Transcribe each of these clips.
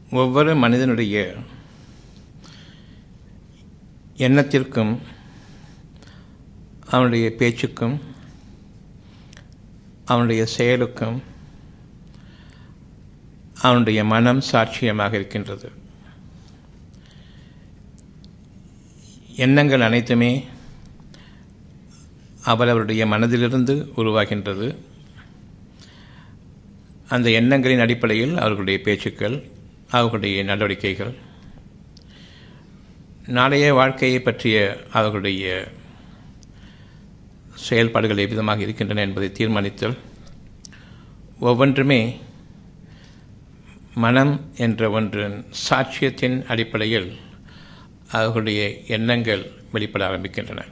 ஒவ்வொரு மனிதனுடைய எண்ணத்திற்கும் அவனுடைய பேச்சுக்கும் அவனுடைய செயலுக்கும் அவனுடைய மனம் சாட்சியமாக இருக்கின்றது எண்ணங்கள் அனைத்துமே அவரவருடைய மனதிலிருந்து உருவாகின்றது அந்த எண்ணங்களின் அடிப்படையில் அவர்களுடைய பேச்சுக்கள் அவர்களுடைய நடவடிக்கைகள் நாளைய வாழ்க்கையை பற்றிய அவர்களுடைய செயல்பாடுகள் எவ்விதமாக இருக்கின்றன என்பதை தீர்மானித்தல் ஒவ்வொன்றுமே மனம் என்ற ஒன்றின் சாட்சியத்தின் அடிப்படையில் அவர்களுடைய எண்ணங்கள் வெளிப்பட ஆரம்பிக்கின்றன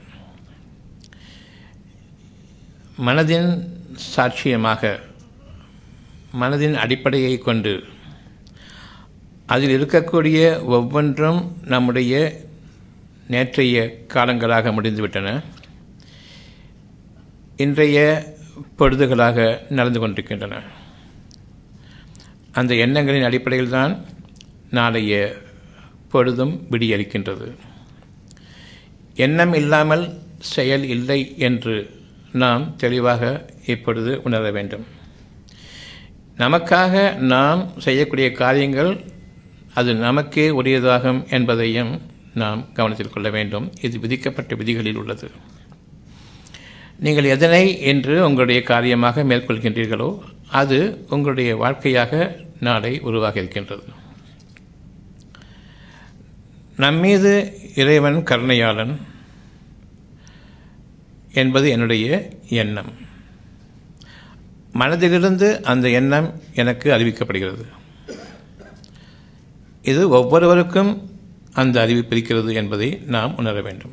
மனதின் சாட்சியமாக மனதின் அடிப்படையை கொண்டு அதில் இருக்கக்கூடிய ஒவ்வொன்றும் நம்முடைய நேற்றைய காலங்களாக முடிந்துவிட்டன இன்றைய பொழுதுகளாக நடந்து கொண்டிருக்கின்றன அந்த எண்ணங்களின் அடிப்படையில் தான் நாளைய பொழுதும் விடியளிக்கின்றது எண்ணம் இல்லாமல் செயல் இல்லை என்று நாம் தெளிவாக இப்பொழுது உணர வேண்டும் நமக்காக நாம் செய்யக்கூடிய காரியங்கள் அது நமக்கே உரியதாகும் என்பதையும் நாம் கவனத்தில் கொள்ள வேண்டும் இது விதிக்கப்பட்ட விதிகளில் உள்ளது நீங்கள் எதனை என்று உங்களுடைய காரியமாக மேற்கொள்கின்றீர்களோ அது உங்களுடைய வாழ்க்கையாக நாளை உருவாக இருக்கின்றது நம்மீது இறைவன் கருணையாளன் என்பது என்னுடைய எண்ணம் மனதிலிருந்து அந்த எண்ணம் எனக்கு அறிவிக்கப்படுகிறது இது ஒவ்வொருவருக்கும் அந்த அறிவிப்பு இருக்கிறது என்பதை நாம் உணர வேண்டும்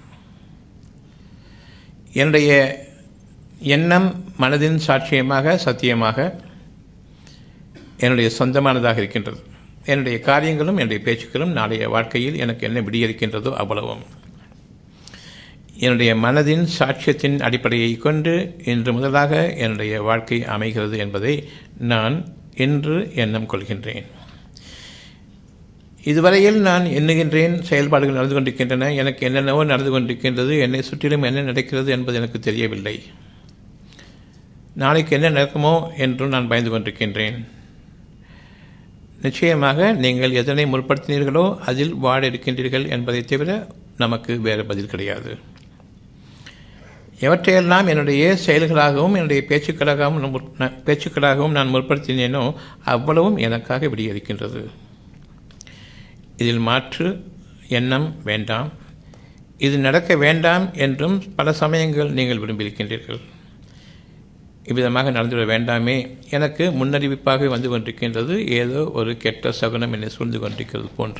என்னுடைய எண்ணம் மனதின் சாட்சியமாக சத்தியமாக என்னுடைய சொந்தமானதாக இருக்கின்றது என்னுடைய காரியங்களும் என்னுடைய பேச்சுக்களும் நாளைய வாழ்க்கையில் எனக்கு என்ன விடியிருக்கின்றதோ அவ்வளவும் என்னுடைய மனதின் சாட்சியத்தின் அடிப்படையை கொண்டு இன்று முதலாக என்னுடைய வாழ்க்கை அமைகிறது என்பதை நான் இன்று எண்ணம் கொள்கின்றேன் இதுவரையில் நான் எண்ணுகின்றேன் செயல்பாடுகள் நடந்து கொண்டிருக்கின்றன எனக்கு என்னென்னவோ நடந்து கொண்டிருக்கின்றது என்னை சுற்றிலும் என்ன நடக்கிறது என்பது எனக்கு தெரியவில்லை நாளைக்கு என்ன நடக்குமோ என்றும் நான் பயந்து கொண்டிருக்கின்றேன் நிச்சயமாக நீங்கள் எதனை முற்படுத்தினீர்களோ அதில் வாழ இருக்கின்றீர்கள் என்பதை தவிர நமக்கு வேறு பதில் கிடையாது எவற்றையெல்லாம் என்னுடைய செயல்களாகவும் என்னுடைய பேச்சுக்களாகவும் பேச்சுக்களாகவும் நான் முற்படுத்தினேனோ அவ்வளவும் எனக்காக விடியளிக்கின்றது இதில் மாற்று எண்ணம் வேண்டாம் இது நடக்க வேண்டாம் என்றும் பல சமயங்கள் நீங்கள் விரும்பியிருக்கின்றீர்கள் இவ்விதமாக நடந்துவிட வேண்டாமே எனக்கு முன்னறிவிப்பாக வந்து கொண்டிருக்கின்றது ஏதோ ஒரு கெட்ட சகுனம் என்னை சூழ்ந்து கொண்டிருக்கிறது போன்று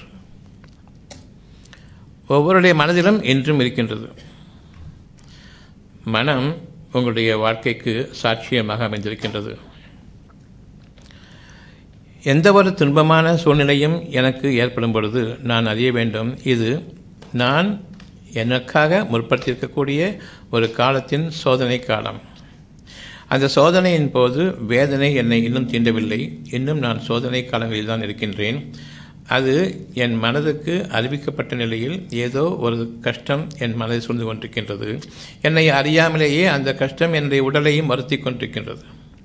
ஒவ்வொருடைய மனதிலும் என்றும் இருக்கின்றது மனம் உங்களுடைய வாழ்க்கைக்கு சாட்சியமாக அமைந்திருக்கின்றது எந்த ஒரு துன்பமான சூழ்நிலையும் எனக்கு ஏற்படும் பொழுது நான் அறிய வேண்டும் இது நான் எனக்காக முற்படுத்தியிருக்கக்கூடிய ஒரு காலத்தின் சோதனை காலம் அந்த சோதனையின் போது வேதனை என்னை இன்னும் தீண்டவில்லை இன்னும் நான் சோதனை காலங்களில் தான் இருக்கின்றேன் அது என் மனதுக்கு அறிவிக்கப்பட்ட நிலையில் ஏதோ ஒரு கஷ்டம் என் மனதை சூழ்ந்து கொண்டிருக்கின்றது என்னை அறியாமலேயே அந்த கஷ்டம் என்னுடைய உடலையும் வருத்தி கொண்டிருக்கின்றது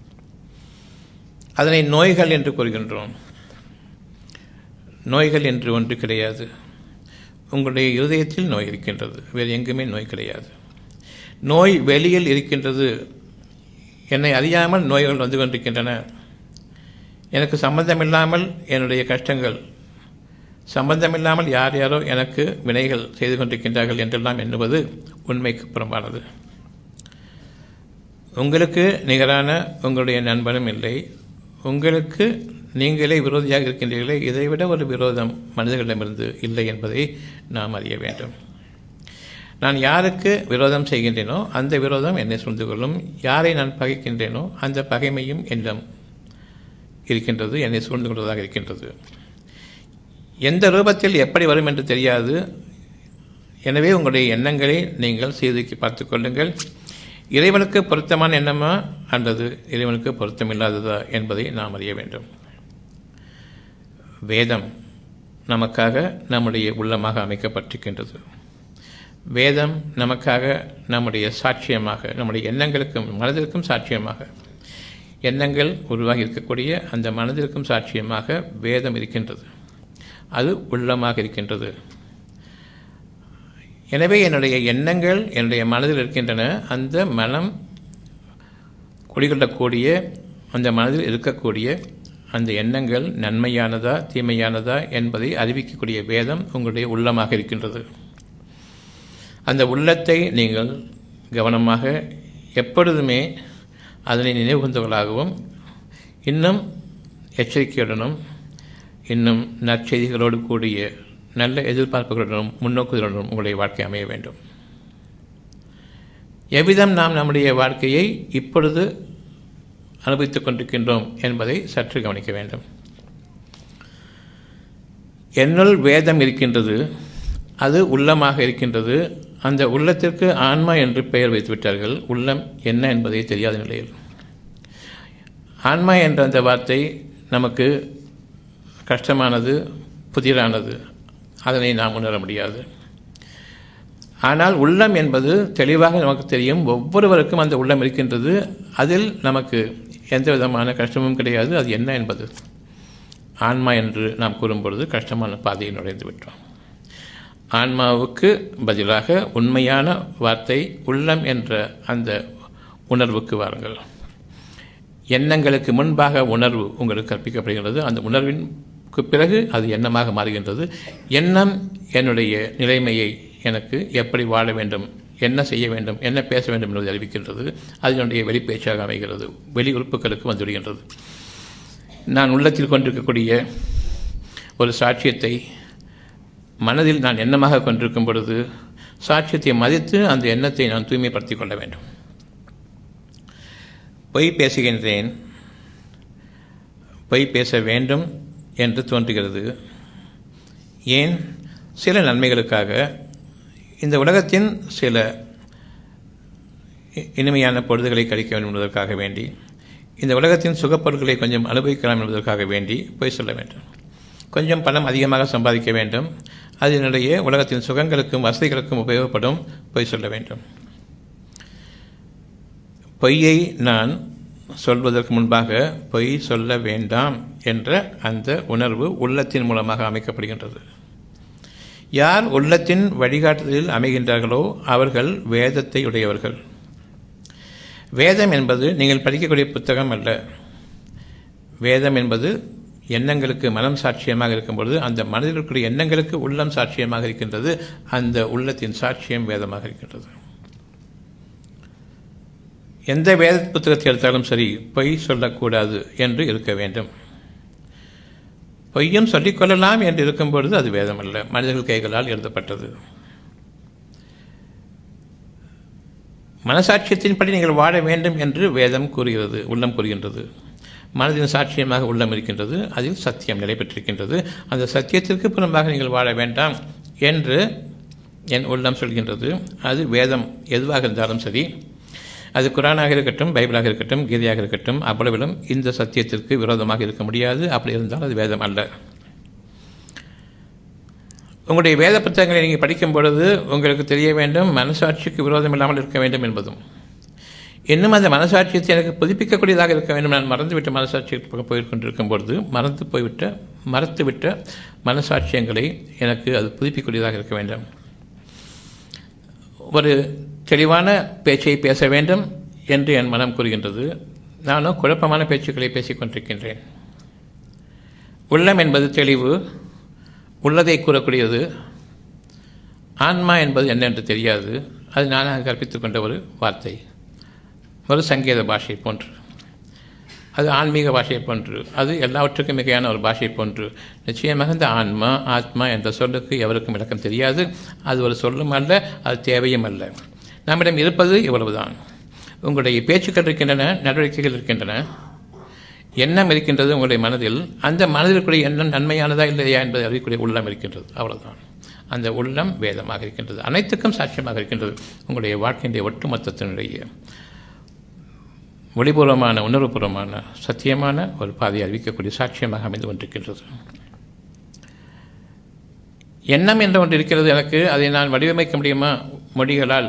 அதனை நோய்கள் என்று கூறுகின்றோம் நோய்கள் என்று ஒன்று கிடையாது உங்களுடைய இருதயத்தில் நோய் இருக்கின்றது வேறு எங்குமே நோய் கிடையாது நோய் வெளியில் இருக்கின்றது என்னை அறியாமல் நோய்கள் வந்து கொண்டிருக்கின்றன எனக்கு சம்பந்தமில்லாமல் என்னுடைய கஷ்டங்கள் சம்பந்தமில்லாமல் யார் யாரோ எனக்கு வினைகள் செய்து கொண்டிருக்கின்றார்கள் என்றெல்லாம் எண்ணுவது உண்மைக்கு புறம்பானது உங்களுக்கு நிகரான உங்களுடைய நண்பனும் இல்லை உங்களுக்கு நீங்களே விரோதியாக இருக்கின்றீர்களே இதைவிட ஒரு விரோதம் மனிதர்களிடமிருந்து இல்லை என்பதை நாம் அறிய வேண்டும் நான் யாருக்கு விரோதம் செய்கின்றேனோ அந்த விரோதம் என்னை சூழ்ந்து கொள்ளும் யாரை நான் பகைக்கின்றேனோ அந்த பகைமையும் என்னிடம் இருக்கின்றது என்னை சூழ்ந்து கொண்டதாக இருக்கின்றது எந்த ரூபத்தில் எப்படி வரும் என்று தெரியாது எனவே உங்களுடைய எண்ணங்களை நீங்கள் சீர்தூக்கி பார்த்து கொள்ளுங்கள் இறைவனுக்கு பொருத்தமான எண்ணமா அல்லது இறைவனுக்கு பொருத்தமில்லாததா என்பதை நாம் அறிய வேண்டும் வேதம் நமக்காக நம்முடைய உள்ளமாக அமைக்கப்பட்டிருக்கின்றது வேதம் நமக்காக நம்முடைய சாட்சியமாக நம்முடைய எண்ணங்களுக்கும் மனதிற்கும் சாட்சியமாக எண்ணங்கள் உருவாகி இருக்கக்கூடிய அந்த மனதிற்கும் சாட்சியமாக வேதம் இருக்கின்றது அது உள்ளமாக இருக்கின்றது எனவே என்னுடைய எண்ணங்கள் என்னுடைய மனதில் இருக்கின்றன அந்த மனம் குடிகொள்ளக்கூடிய அந்த மனதில் இருக்கக்கூடிய அந்த எண்ணங்கள் நன்மையானதா தீமையானதா என்பதை அறிவிக்கக்கூடிய வேதம் உங்களுடைய உள்ளமாக இருக்கின்றது அந்த உள்ளத்தை நீங்கள் கவனமாக எப்பொழுதுமே அதனை நினைவுகூர்ந்தவர்களாகவும் இன்னும் எச்சரிக்கையுடனும் இன்னும் நற்செய்திகளோடு கூடிய நல்ல எதிர்பார்ப்புகளுடனும் முன்னோக்குதலுடனும் உங்களுடைய வாழ்க்கை அமைய வேண்டும் எவ்விதம் நாம் நம்முடைய வாழ்க்கையை இப்பொழுது அனுபவித்துக் கொண்டிருக்கின்றோம் என்பதை சற்று கவனிக்க வேண்டும் என்னுள் வேதம் இருக்கின்றது அது உள்ளமாக இருக்கின்றது அந்த உள்ளத்திற்கு ஆன்மா என்று பெயர் வைத்து விட்டார்கள் உள்ளம் என்ன என்பதை தெரியாத நிலையில் ஆன்மா என்ற அந்த வார்த்தை நமக்கு கஷ்டமானது புதிரானது அதனை நாம் உணர முடியாது ஆனால் உள்ளம் என்பது தெளிவாக நமக்கு தெரியும் ஒவ்வொருவருக்கும் அந்த உள்ளம் இருக்கின்றது அதில் நமக்கு எந்த விதமான கஷ்டமும் கிடையாது அது என்ன என்பது ஆன்மா என்று நாம் கூறும்பொழுது கஷ்டமான பாதையை நுழைந்து விட்டோம் ஆன்மாவுக்கு பதிலாக உண்மையான வார்த்தை உள்ளம் என்ற அந்த உணர்வுக்கு வாருங்கள் எண்ணங்களுக்கு முன்பாக உணர்வு உங்களுக்கு கற்பிக்கப்படுகிறது அந்த உணர்விற்கு பிறகு அது எண்ணமாக மாறுகின்றது எண்ணம் என்னுடைய நிலைமையை எனக்கு எப்படி வாழ வேண்டும் என்ன செய்ய வேண்டும் என்ன பேச வேண்டும் என்பதை அறிவிக்கின்றது அதனுடைய வெளிப்பேச்சாக அமைகிறது வெளி உறுப்புகளுக்கு வந்துவிடுகின்றது நான் உள்ளத்தில் கொண்டிருக்கக்கூடிய ஒரு சாட்சியத்தை மனதில் நான் எண்ணமாக கொண்டிருக்கும் பொழுது சாட்சியத்தை மதித்து அந்த எண்ணத்தை நான் தூய்மைப்படுத்திக் கொள்ள வேண்டும் பொய் பேசுகின்றேன் பொய் பேச வேண்டும் என்று தோன்றுகிறது ஏன் சில நன்மைகளுக்காக இந்த உலகத்தின் சில இனிமையான பொழுதுகளை கழிக்க வேண்டும் என்பதற்காக வேண்டி இந்த உலகத்தின் சுகப்பொருட்களை கொஞ்சம் அனுபவிக்கலாம் என்பதற்காக வேண்டி பொய் சொல்ல வேண்டும் கொஞ்சம் பணம் அதிகமாக சம்பாதிக்க வேண்டும் அதனுடைய உலகத்தின் சுகங்களுக்கும் வசதிகளுக்கும் உபயோகப்படும் பொய் சொல்ல வேண்டும் பொய்யை நான் சொல்வதற்கு முன்பாக பொய் சொல்ல வேண்டாம் என்ற அந்த உணர்வு உள்ளத்தின் மூலமாக அமைக்கப்படுகின்றது யார் உள்ளத்தின் வழிகாட்டுதலில் அமைகின்றார்களோ அவர்கள் வேதத்தை உடையவர்கள் வேதம் என்பது நீங்கள் படிக்கக்கூடிய புத்தகம் அல்ல வேதம் என்பது எண்ணங்களுக்கு மனம் சாட்சியமாக இருக்கும் பொழுது அந்த மனதில் இருக்கக்கூடிய எண்ணங்களுக்கு உள்ளம் சாட்சியமாக இருக்கின்றது அந்த உள்ளத்தின் சாட்சியம் வேதமாக இருக்கின்றது எந்த வேத புத்தகத்தை எடுத்தாலும் சரி பொய் சொல்லக்கூடாது என்று இருக்க வேண்டும் பொய்யும் சொல்லிக்கொள்ளலாம் என்று இருக்கும் பொழுது அது வேதம் அல்ல மனிதர்கள் கைகளால் எழுதப்பட்டது மனசாட்சியத்தின்படி நீங்கள் வாழ வேண்டும் என்று வேதம் கூறுகிறது உள்ளம் கூறுகின்றது மனதின் சாட்சியமாக உள்ளம் இருக்கின்றது அதில் சத்தியம் நிலை பெற்றிருக்கின்றது அந்த சத்தியத்திற்கு புறம்பாக நீங்கள் வாழ வேண்டாம் என்று என் உள்ளம் சொல்கின்றது அது வேதம் எதுவாக இருந்தாலும் சரி அது குரானாக இருக்கட்டும் பைபிளாக இருக்கட்டும் கீதையாக இருக்கட்டும் அவ்வளவிலும் இந்த சத்தியத்திற்கு விரோதமாக இருக்க முடியாது அப்படி இருந்தால் அது வேதம் அல்ல உங்களுடைய வேத புத்தகங்களை நீங்கள் படிக்கும் பொழுது உங்களுக்கு தெரிய வேண்டும் மனசாட்சிக்கு விரோதம் இல்லாமல் இருக்க வேண்டும் என்பதும் இன்னும் அந்த மனசாட்சியத்தை எனக்கு புதுப்பிக்கக்கூடியதாக இருக்க வேண்டும் நான் மறந்துவிட்ட மனசாட்சிக்கு போய்கொண்டிருக்கும் பொழுது மறந்து போய்விட்ட மறத்துவிட்ட மனசாட்சியங்களை எனக்கு அது புதுப்பிக்கக்கூடியதாக இருக்க வேண்டும் ஒரு தெளிவான பேச்சை பேச வேண்டும் என்று என் மனம் கூறுகின்றது நானும் குழப்பமான பேச்சுக்களை பேசிக் கொண்டிருக்கின்றேன் உள்ளம் என்பது தெளிவு உள்ளதை கூறக்கூடியது ஆன்மா என்பது என்ன என்று தெரியாது அது நானாக கற்பித்துக் கொண்ட ஒரு வார்த்தை ஒரு சங்கீத பாஷை போன்று அது ஆன்மீக பாஷை போன்று அது எல்லாவற்றுக்கும் மிகையான ஒரு பாஷை போன்று நிச்சயமாக இந்த ஆன்மா ஆத்மா என்ற சொல்லுக்கு எவருக்கும் விளக்கம் தெரியாது அது ஒரு சொல்லும் அல்ல அது தேவையும் அல்ல நம்மிடம் இருப்பது இவ்வளவுதான் உங்களுடைய பேச்சுக்கள் இருக்கின்றன நடவடிக்கைகள் இருக்கின்றன எண்ணம் இருக்கின்றது உங்களுடைய மனதில் அந்த மனதில் இருக்கக்கூடிய எண்ணம் நன்மையானதா இல்லையா என்பதை அறியக்கூடிய உள்ளம் இருக்கின்றது அவ்வளவுதான் அந்த உள்ளம் வேதமாக இருக்கின்றது அனைத்துக்கும் சாட்சியமாக இருக்கின்றது உங்களுடைய வாழ்க்கையினுடைய ஒட்டுமொத்தத்தினுடைய ஒளிபூர்வமான உணர்வுபூர்வமான சத்தியமான ஒரு பாதையை அறிவிக்கக்கூடிய சாட்சியமாக அமைந்து கொண்டிருக்கின்றது எண்ணம் என்ற ஒன்று இருக்கிறது எனக்கு அதை நான் வடிவமைக்க முடியுமா மொழிகளால்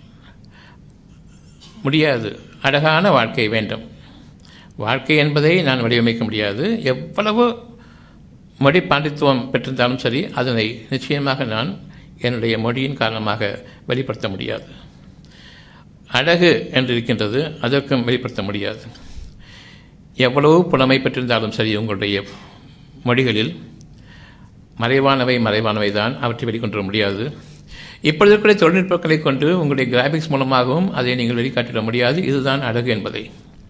முடியாது அழகான வாழ்க்கை வேண்டும் வாழ்க்கை என்பதை நான் வடிவமைக்க முடியாது எவ்வளவு மொழி பாண்டித்துவம் பெற்றிருந்தாலும் சரி அதனை நிச்சயமாக நான் என்னுடைய மொழியின் காரணமாக வெளிப்படுத்த முடியாது அழகு என்று இருக்கின்றது அதற்கும் வெளிப்படுத்த முடியாது எவ்வளவு புலமை பெற்றிருந்தாலும் சரி உங்களுடைய மொழிகளில் மறைவானவை மறைவானவை தான் அவற்றை வெளிக்கொண்டு முடியாது இப்பொழுது இருக்கிற தொழில்நுட்பங்களை கொண்டு உங்களுடைய கிராபிக்ஸ் மூலமாகவும் அதை நீங்கள் வெளிக்காட்டிட முடியாது இதுதான் அழகு என்பதை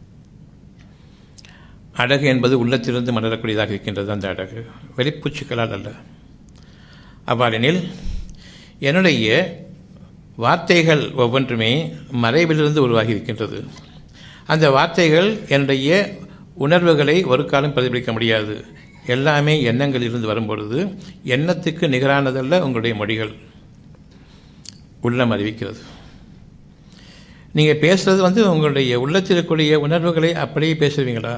அழகு என்பது உள்ளத்திலிருந்து மலரக்கூடியதாக இருக்கின்றது அந்த அழகு வெளிப்பூச்சிக்களால் அல்ல அவ்வாறெனில் என்னுடைய வார்த்தைகள் ஒவ்வொன்றுமே மறைவிலிருந்து உருவாகி இருக்கின்றது அந்த வார்த்தைகள் என்னுடைய உணர்வுகளை ஒரு காலம் பிரதிபலிக்க முடியாது எல்லாமே எண்ணங்களிலிருந்து வரும்பொழுது எண்ணத்துக்கு நிகரானதல்ல உங்களுடைய மொழிகள் உள்ளம் அறிவிக்கிறது நீங்கள் பேசுறது வந்து உங்களுடைய உள்ளத்தில் இருக்கக்கூடிய உணர்வுகளை அப்படியே பேசுவீங்களா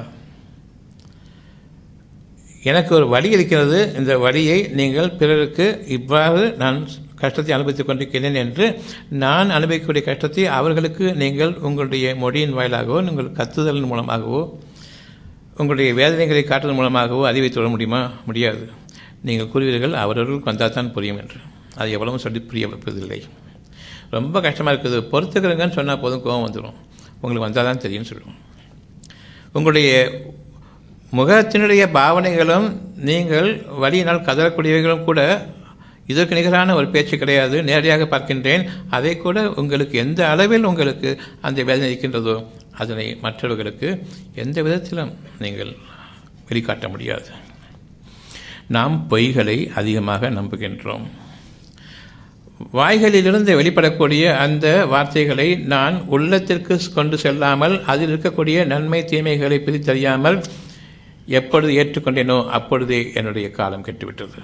எனக்கு ஒரு வழி இருக்கிறது இந்த வழியை நீங்கள் பிறருக்கு இவ்வாறு நான் கஷ்டத்தை அனுபவித்துக் கொண்டிருக்கிறேன் என்று நான் அனுபவிக்கக்கூடிய கஷ்டத்தை அவர்களுக்கு நீங்கள் உங்களுடைய மொழியின் வாயிலாகவோ உங்கள் கத்துதலின் மூலமாகவோ உங்களுடைய வேதனைகளை காட்டுவதன் மூலமாகவோ அறிவித்து வர முடியுமா முடியாது நீங்கள் கூறுவீர்கள் அவரவர்களுக்கு வந்தால் தான் புரியும் என்று அது எவ்வளவும் சொல்லி புரிய வைப்பதில்லை ரொம்ப கஷ்டமாக இருக்குது பொறுத்துக்கிறங்கன்னு சொன்னால் போதும் கோபம் வந்துடும் உங்களுக்கு வந்தால் தான் தெரியும்னு சொல்லுவோம் உங்களுடைய முகத்தினுடைய பாவனைகளும் நீங்கள் வழியினால் கதறக்கூடியவைகளும் கூட இதற்கு நிகரான ஒரு பேச்சு கிடையாது நேரடியாக பார்க்கின்றேன் அதை கூட உங்களுக்கு எந்த அளவில் உங்களுக்கு அந்த வேதனை இருக்கின்றதோ அதனை மற்றவர்களுக்கு எந்த விதத்திலும் நீங்கள் வெளிக்காட்ட முடியாது நாம் பொய்களை அதிகமாக நம்புகின்றோம் வாய்களிலிருந்து வெளிப்படக்கூடிய அந்த வார்த்தைகளை நான் உள்ளத்திற்கு கொண்டு செல்லாமல் அதில் இருக்கக்கூடிய நன்மை தீமைகளை பிரித்தறியாமல் எப்பொழுது ஏற்றுக்கொண்டேனோ அப்பொழுதே என்னுடைய காலம் கெட்டுவிட்டது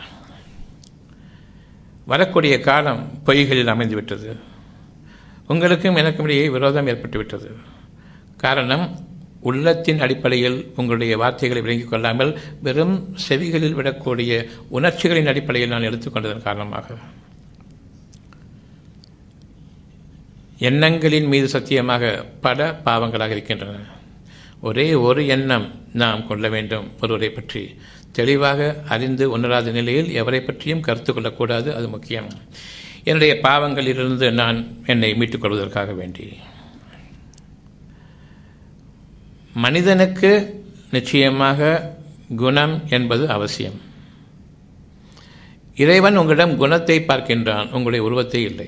வரக்கூடிய காலம் பொய்களில் அமைந்துவிட்டது உங்களுக்கும் எனக்கும் இடையே விரோதம் ஏற்பட்டுவிட்டது காரணம் உள்ளத்தின் அடிப்படையில் உங்களுடைய வார்த்தைகளை விளங்கிக் கொள்ளாமல் வெறும் செவிகளில் விடக்கூடிய உணர்ச்சிகளின் அடிப்படையில் நான் எடுத்துக்கொண்டதன் காரணமாக எண்ணங்களின் மீது சத்தியமாக பல பாவங்களாக இருக்கின்றன ஒரே ஒரு எண்ணம் நாம் கொள்ள வேண்டும் ஒருவரை பற்றி தெளிவாக அறிந்து உணராத நிலையில் எவரை பற்றியும் கருத்து கொள்ளக்கூடாது அது முக்கியம் என்னுடைய பாவங்களிலிருந்து நான் என்னை மீட்டுக் கொள்வதற்காக வேண்டி மனிதனுக்கு நிச்சயமாக குணம் என்பது அவசியம் இறைவன் உங்களிடம் குணத்தை பார்க்கின்றான் உங்களுடைய உருவத்தை இல்லை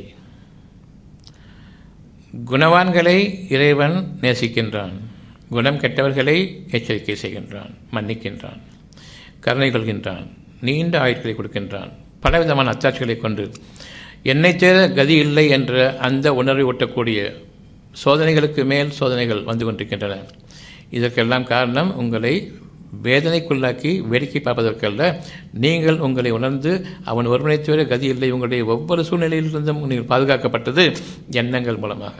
குணவான்களை இறைவன் நேசிக்கின்றான் குணம் கெட்டவர்களை எச்சரிக்கை செய்கின்றான் மன்னிக்கின்றான் கருணை கொள்கின்றான் நீண்ட ஆயுட்களை கொடுக்கின்றான் பலவிதமான அத்தாட்சிகளை கொண்டு என்னை தேர கதி இல்லை என்ற அந்த உணர்வை ஊட்டக்கூடிய சோதனைகளுக்கு மேல் சோதனைகள் வந்து கொண்டிருக்கின்றன இதற்கெல்லாம் காரணம் உங்களை வேதனைக்குள்ளாக்கி வேடிக்கை பார்ப்பதற்கல்ல நீங்கள் உங்களை உணர்ந்து அவன் ஒருவனை தவிர கதி இல்லை உங்களுடைய ஒவ்வொரு சூழ்நிலையிலிருந்தும் நீங்கள் பாதுகாக்கப்பட்டது எண்ணங்கள் மூலமாக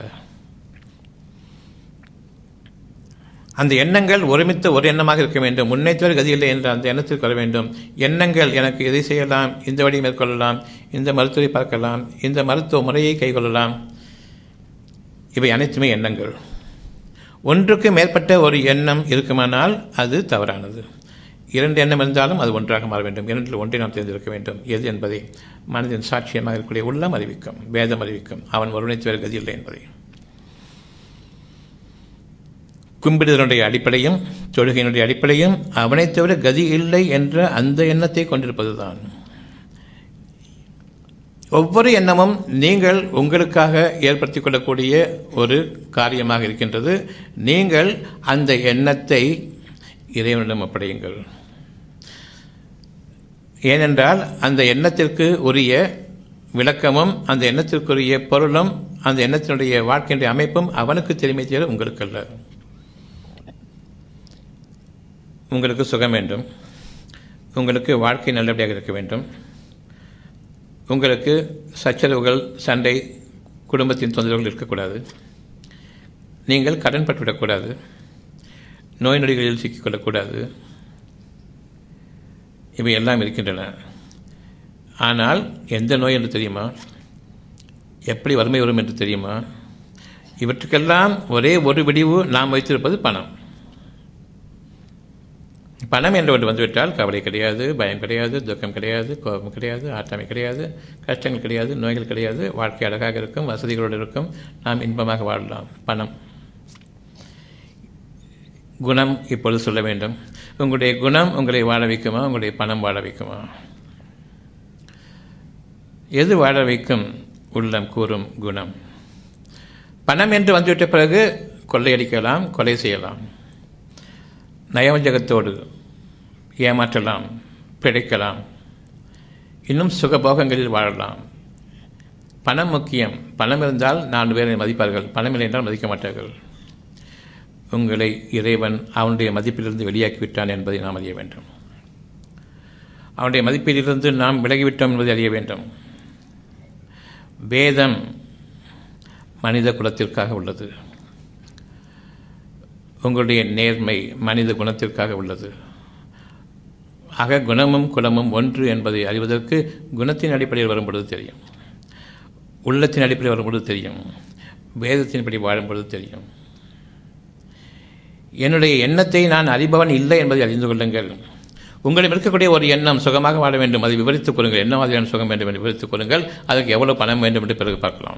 அந்த எண்ணங்கள் ஒருமித்த ஒரு எண்ணமாக இருக்க வேண்டும் முன்னை தவிர கதி இல்லை என்ற அந்த எண்ணத்திற்கு வர வேண்டும் எண்ணங்கள் எனக்கு எதை செய்யலாம் இந்த வழி மேற்கொள்ளலாம் இந்த மருத்துவரை பார்க்கலாம் இந்த மருத்துவ முறையை கைக்கொள்ளலாம் இவை அனைத்துமே எண்ணங்கள் ஒன்றுக்கு மேற்பட்ட ஒரு எண்ணம் இருக்குமானால் அது தவறானது இரண்டு எண்ணம் இருந்தாலும் அது ஒன்றாக மாற வேண்டும் இரண்டில் ஒன்றை நாம் தெரிந்திருக்க வேண்டும் எது என்பதை மனதின் சாட்சியமாக இருக்கக்கூடிய உள்ளம் அறிவிக்கும் வேதம் அறிவிக்கும் அவன் ஒருவனை தவிர கதி இல்லை என்பதை கும்பிடுதனுடைய அடிப்படையும் தொழுகையினுடைய அடிப்படையும் அவனை தவிர கதி இல்லை என்ற அந்த எண்ணத்தை கொண்டிருப்பதுதான் ஒவ்வொரு எண்ணமும் நீங்கள் உங்களுக்காக ஏற்படுத்திக் கொள்ளக்கூடிய ஒரு காரியமாக இருக்கின்றது நீங்கள் அந்த எண்ணத்தை இறைவனிடம் ஒப்படையுங்கள் ஏனென்றால் அந்த எண்ணத்திற்கு உரிய விளக்கமும் அந்த எண்ணத்திற்குரிய பொருளும் அந்த எண்ணத்தினுடைய வாழ்க்கையினுடைய அமைப்பும் அவனுக்கு தெரிமை தவிர உங்களுக்கு அல்ல உங்களுக்கு சுகம் வேண்டும் உங்களுக்கு வாழ்க்கை நல்லபடியாக இருக்க வேண்டும் உங்களுக்கு சச்சரவுகள் சண்டை குடும்பத்தின் தொந்தரவுகள் இருக்கக்கூடாது நீங்கள் கடன் பட்டுவிடக்கூடாது நோய் நொடிகளில் சிக்கிக்கொள்ளக்கூடாது இவை எல்லாம் இருக்கின்றன ஆனால் எந்த நோய் என்று தெரியுமா எப்படி வறுமை வரும் என்று தெரியுமா இவற்றுக்கெல்லாம் ஒரே ஒரு விடிவு நாம் வைத்திருப்பது பணம் பணம் என்று ஒன்று வந்துவிட்டால் கவலை கிடையாது பயம் கிடையாது துக்கம் கிடையாது கோபம் கிடையாது ஆட்டாமை கிடையாது கஷ்டங்கள் கிடையாது நோய்கள் கிடையாது வாழ்க்கை அழகாக இருக்கும் வசதிகளோடு இருக்கும் நாம் இன்பமாக வாழலாம் பணம் குணம் இப்பொழுது சொல்ல வேண்டும் உங்களுடைய குணம் உங்களை வாழ வைக்குமா உங்களுடைய பணம் வாழ வைக்குமா எது வாழ வைக்கும் உள்ளம் கூறும் குணம் பணம் என்று வந்துவிட்ட பிறகு கொள்ளையடிக்கலாம் கொலை செய்யலாம் நயவஞ்சகத்தோடு ஏமாற்றலாம் பிழைக்கலாம் இன்னும் சுகபோகங்களில் வாழலாம் பணம் முக்கியம் பணம் இருந்தால் நாலு பேரை மதிப்பார்கள் பணம் இல்லை என்றால் மதிக்க மாட்டார்கள் உங்களை இறைவன் அவனுடைய மதிப்பிலிருந்து வெளியாக்கிவிட்டான் என்பதை நாம் அறிய வேண்டும் அவனுடைய மதிப்பிலிருந்து நாம் விலகிவிட்டோம் என்பதை அறிய வேண்டும் வேதம் மனித குலத்திற்காக உள்ளது உங்களுடைய நேர்மை மனித குணத்திற்காக உள்ளது ஆக குணமும் குலமும் ஒன்று என்பதை அறிவதற்கு குணத்தின் அடிப்படையில் வரும்பொழுது தெரியும் உள்ளத்தின் அடிப்படையில் வரும்பொழுது தெரியும் வேதத்தின்படி வாழும்பொழுது தெரியும் என்னுடைய எண்ணத்தை நான் அறிபவன் இல்லை என்பதை அறிந்து கொள்ளுங்கள் உங்களிடம் இருக்கக்கூடிய ஒரு எண்ணம் சுகமாக வாழ வேண்டும் அதை விவரித்துக் கொள்ளுங்கள் என்ன மாதிரியான சுகம் வேண்டும் என்று விவரித்துக் கொள்ளுங்கள் அதற்கு எவ்வளவு பணம் வேண்டும் என்று பிறகு பார்க்கலாம்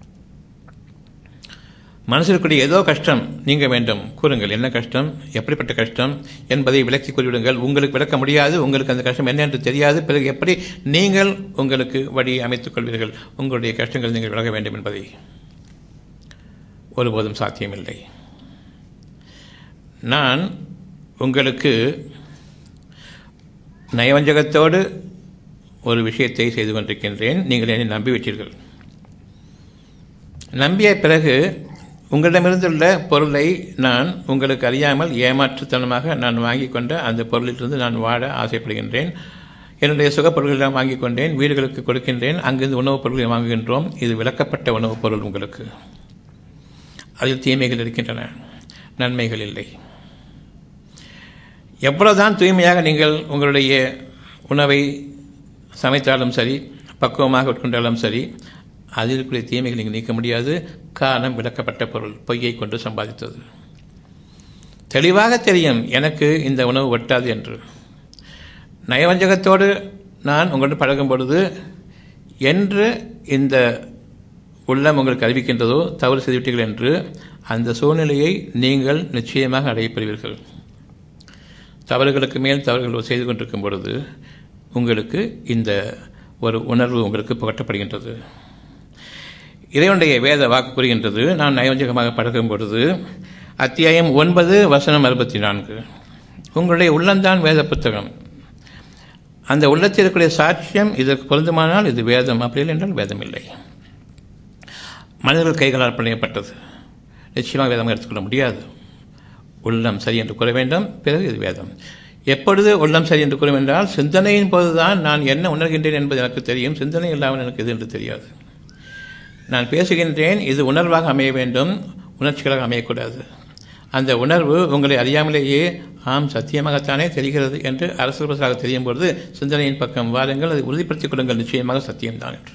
மனசிற்குரிய ஏதோ கஷ்டம் நீங்க வேண்டும் கூறுங்கள் என்ன கஷ்டம் எப்படிப்பட்ட கஷ்டம் என்பதை விளக்கி கூறிவிடுங்கள் உங்களுக்கு விளக்க முடியாது உங்களுக்கு அந்த கஷ்டம் என்ன என்று தெரியாது பிறகு எப்படி நீங்கள் உங்களுக்கு வழி அமைத்துக் கொள்வீர்கள் உங்களுடைய கஷ்டங்கள் நீங்கள் விலக வேண்டும் என்பதை ஒருபோதும் சாத்தியமில்லை நான் உங்களுக்கு நயவஞ்சகத்தோடு ஒரு விஷயத்தை செய்து கொண்டிருக்கின்றேன் நீங்கள் என்னை நம்பிவிட்டீர்கள் நம்பிய பிறகு உங்களிடமிருந்துள்ள பொருளை நான் உங்களுக்கு அறியாமல் ஏமாற்றுத்தனமாக நான் வாங்கி கொண்ட அந்த பொருளிலிருந்து நான் வாழ ஆசைப்படுகின்றேன் என்னுடைய சுகப்பொருள்களை வாங்கி கொண்டேன் வீடுகளுக்கு கொடுக்கின்றேன் அங்கிருந்து உணவுப் பொருட்களை வாங்குகின்றோம் இது விளக்கப்பட்ட உணவுப் பொருள் உங்களுக்கு அதில் தீமைகள் இருக்கின்றன நன்மைகள் இல்லை எவ்வளவுதான் தூய்மையாக நீங்கள் உங்களுடைய உணவை சமைத்தாலும் சரி பக்குவமாக உட்கொண்டாலும் சரி அதில் இருக்கக்கூடிய தீமைகள் நீங்கள் நீக்க முடியாது காரணம் விளக்கப்பட்ட பொருள் பொய்யை கொண்டு சம்பாதித்தது தெளிவாக தெரியும் எனக்கு இந்த உணவு ஒட்டாது என்று நயவஞ்சகத்தோடு நான் உங்களோடு பழகும் பொழுது என்று இந்த உள்ளம் உங்களுக்கு அறிவிக்கின்றதோ தவறு செய்துவிட்டீர்கள் என்று அந்த சூழ்நிலையை நீங்கள் நிச்சயமாக அடையப்பெறுவீர்கள் தவறுகளுக்கு மேல் தவறுகள் செய்து கொண்டிருக்கும் பொழுது உங்களுக்கு இந்த ஒரு உணர்வு உங்களுக்கு புகட்டப்படுகின்றது இறைவனுடைய வேத வாக்கு கூறுகின்றது நான் நயவஞ்சகமாக பழகும் பொழுது அத்தியாயம் ஒன்பது வசனம் அறுபத்தி நான்கு உங்களுடைய உள்ளம்தான் வேத புத்தகம் அந்த உள்ளத்தில் இருக்கக்கூடிய சாட்சியம் இதற்கு பொருந்துமானால் இது வேதம் அப்படி இல்லை என்றால் வேதம் இல்லை மனிதர்கள் கைகளால் பிணையப்பட்டது நிச்சயமாக வேதமாக எடுத்துக்கொள்ள முடியாது உள்ளம் சரி என்று கூற வேண்டும் பிறகு இது வேதம் எப்பொழுது உள்ளம் சரி என்று கூறும் என்றால் சிந்தனையின் போதுதான் நான் என்ன உணர்கின்றேன் என்பது எனக்கு தெரியும் சிந்தனை இல்லாமல் எனக்கு இது என்று தெரியாது நான் பேசுகின்றேன் இது உணர்வாக அமைய வேண்டும் உணர்ச்சிகளாக அமையக்கூடாது அந்த உணர்வு உங்களை அறியாமலேயே ஆம் சத்தியமாகத்தானே தெரிகிறது என்று அரசு தெரியும் பொழுது சிந்தனையின் பக்கம் வாருங்கள் அதை உறுதிப்படுத்திக் கொள்ளுங்கள் நிச்சயமாக சத்தியம்தான் என்று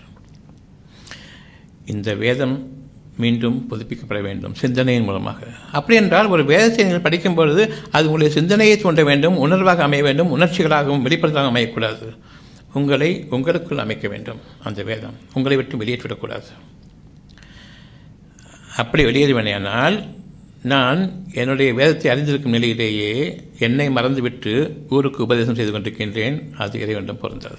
இந்த வேதம் மீண்டும் புதுப்பிக்கப்பட வேண்டும் சிந்தனையின் மூலமாக அப்படி என்றால் ஒரு வேதத்தை நீங்கள் படிக்கும் பொழுது அது உங்களுடைய சிந்தனையை தூண்ட வேண்டும் உணர்வாக அமைய வேண்டும் உணர்ச்சிகளாகவும் வெளிப்படுத்தலாக அமையக்கூடாது உங்களை உங்களுக்குள் அமைக்க வேண்டும் அந்த வேதம் உங்களை விட்டு வெளியேற்றிவிடக்கூடாது அப்படி வெளியேறுவேனால் நான் என்னுடைய வேதத்தை அறிந்திருக்கும் நிலையிலேயே என்னை மறந்துவிட்டு ஊருக்கு உபதேசம் செய்து கொண்டிருக்கின்றேன் அது இறைவனிடம் பொருந்தாது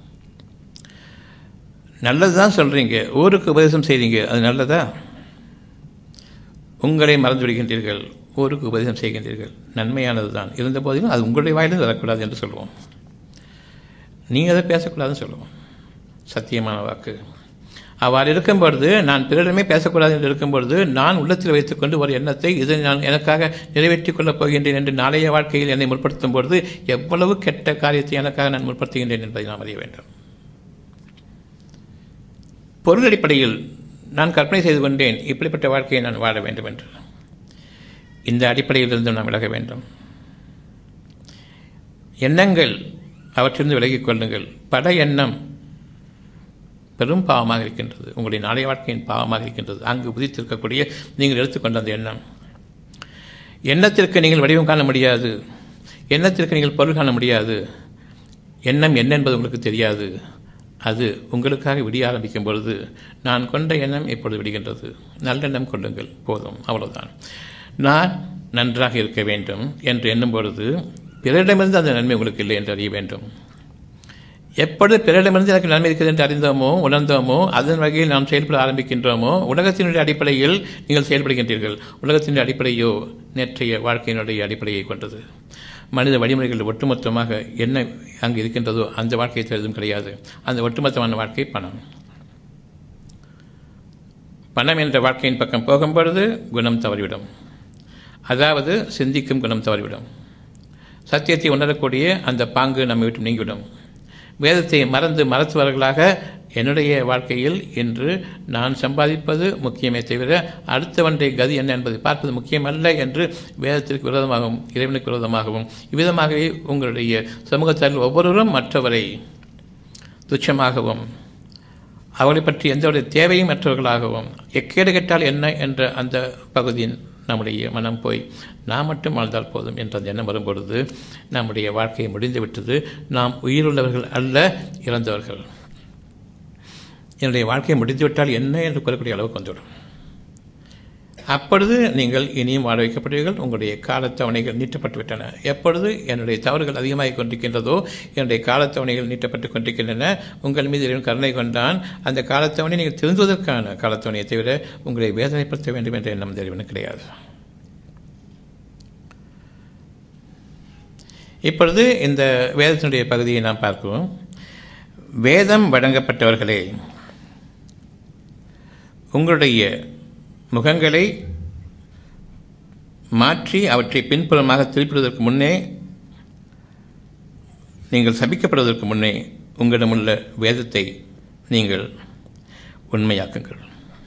நல்லது தான் சொல்கிறீங்க ஊருக்கு உபதேசம் செய்கிறீங்க அது நல்லதா உங்களை மறந்து விடுகின்றீர்கள் ஊருக்கு உபதேசம் செய்கின்றீர்கள் நன்மையானது தான் இருந்த போதிலும் அது உங்களுடைய வாயிலிருந்து வரக்கூடாது என்று சொல்லுவோம் நீங்கள் அதை பேசக்கூடாதுன்னு சொல்லுவோம் சத்தியமான வாக்கு அவ்வாறு இருக்கும் பொழுது நான் பிறரிடமே பேசக்கூடாது என்று இருக்கும் பொழுது நான் உள்ளத்தில் வைத்துக்கொண்டு ஒரு எண்ணத்தை இதை நான் எனக்காக நிறைவேற்றிக் கொள்ளப் போகின்றேன் என்று நாளைய வாழ்க்கையில் என்னை முற்படுத்தும் பொழுது எவ்வளவு கெட்ட காரியத்தை எனக்காக நான் முற்படுத்துகின்றேன் என்பதை நாம் அறிய வேண்டும் பொருள் அடிப்படையில் நான் கற்பனை செய்து கொண்டேன் இப்படிப்பட்ட வாழ்க்கையை நான் வாழ வேண்டும் என்று இந்த அடிப்படையிலிருந்து நாம் விலக வேண்டும் எண்ணங்கள் அவற்றிலிருந்து விலகிக் கொள்ளுங்கள் பட எண்ணம் பெரும் பாவமாக இருக்கின்றது உங்களுடைய நாளைய வாழ்க்கையின் பாவமாக இருக்கின்றது அங்கு உதித்திருக்கக்கூடிய நீங்கள் எடுத்துக்கொண்ட அந்த எண்ணம் எண்ணத்திற்கு நீங்கள் வடிவம் காண முடியாது எண்ணத்திற்கு நீங்கள் பொருள் காண முடியாது எண்ணம் என்ன என்பது உங்களுக்கு தெரியாது அது உங்களுக்காக விடிய ஆரம்பிக்கும் பொழுது நான் கொண்ட எண்ணம் இப்பொழுது விடுகின்றது நல்லெண்ணம் கொள்ளுங்கள் போதும் அவ்வளவுதான் நான் நன்றாக இருக்க வேண்டும் என்று எண்ணும் பொழுது பிறரிடமிருந்து அந்த நன்மை உங்களுக்கு இல்லை என்று அறிய வேண்டும் எப்பொழுது பிறரிடமிருந்து எனக்கு நன்மை இருக்கிறது என்று அறிந்தோமோ உணர்ந்தோமோ அதன் வகையில் நாம் செயல்பட ஆரம்பிக்கின்றோமோ உலகத்தினுடைய அடிப்படையில் நீங்கள் செயல்படுகின்றீர்கள் உலகத்தினுடைய அடிப்படையோ நேற்றைய வாழ்க்கையினுடைய அடிப்படையை கொண்டது மனித வழிமுறைகள் ஒட்டுமொத்தமாக என்ன அங்கு இருக்கின்றதோ அந்த வாழ்க்கையை தெரிதும் கிடையாது அந்த ஒட்டுமொத்தமான வாழ்க்கை பணம் பணம் என்ற வாழ்க்கையின் பக்கம் போகும்பொழுது குணம் தவறிவிடும் அதாவது சிந்திக்கும் குணம் தவறிவிடும் சத்தியத்தை உணரக்கூடிய அந்த பாங்கு நம்மை விட்டு நீங்கிவிடும் வேதத்தை மறந்து மறத்துவர்களாக என்னுடைய வாழ்க்கையில் இன்று நான் சம்பாதிப்பது முக்கியமே தவிர அடுத்தவன்றை கதி என்ன என்பதை பார்ப்பது முக்கியமல்ல என்று வேதத்திற்கு விரோதமாகவும் இறைவனுக்கு விரோதமாகவும் இவ்விதமாகவே உங்களுடைய சமூகத்தால் ஒவ்வொருவரும் மற்றவரை துச்சமாகவும் அவளை பற்றி எந்தவுடைய தேவையும் மற்றவர்களாகவும் எக்கேடு கெட்டால் என்ன என்ற அந்த பகுதியின் நம்முடைய மனம் போய் நாம் மட்டும் வாழ்ந்தால் போதும் என்ற அந்த எண்ணம் வரும்பொழுது நம்முடைய வாழ்க்கையை முடிந்து விட்டது நாம் உயிருள்ளவர்கள் அல்ல இறந்தவர்கள் என்னுடைய வாழ்க்கையை முடிந்துவிட்டால் என்ன என்று கூறக்கூடிய அளவுக்கு வந்துவிடும் அப்பொழுது நீங்கள் இனியும் வாழ வைக்கப்படுவீர்கள் உங்களுடைய காலத்தவணைகள் நீட்டப்பட்டு விட்டன எப்பொழுது என்னுடைய தவறுகள் அதிகமாகிக் கொண்டிருக்கின்றதோ என்னுடைய காலத்தவணைகள் நீட்டப்பட்டு கொண்டிருக்கின்றன உங்கள் மீது இறைவன் கருணை கொண்டான் அந்த காலத்தவணை நீங்கள் திருந்துவதற்கான காலத்தவணையை தவிர உங்களை வேதனைப்படுத்த வேண்டும் என்ற எண்ணம் இறைவனுக்கு கிடையாது இப்பொழுது இந்த வேதத்தினுடைய பகுதியை நாம் பார்க்கிறோம் வேதம் வழங்கப்பட்டவர்களே உங்களுடைய முகங்களை மாற்றி அவற்றை பின்புறமாக திருப்பிடுவதற்கு முன்னே நீங்கள் சபிக்கப்படுவதற்கு முன்னே உங்களிடமுள்ள வேதத்தை நீங்கள் உண்மையாக்குங்கள்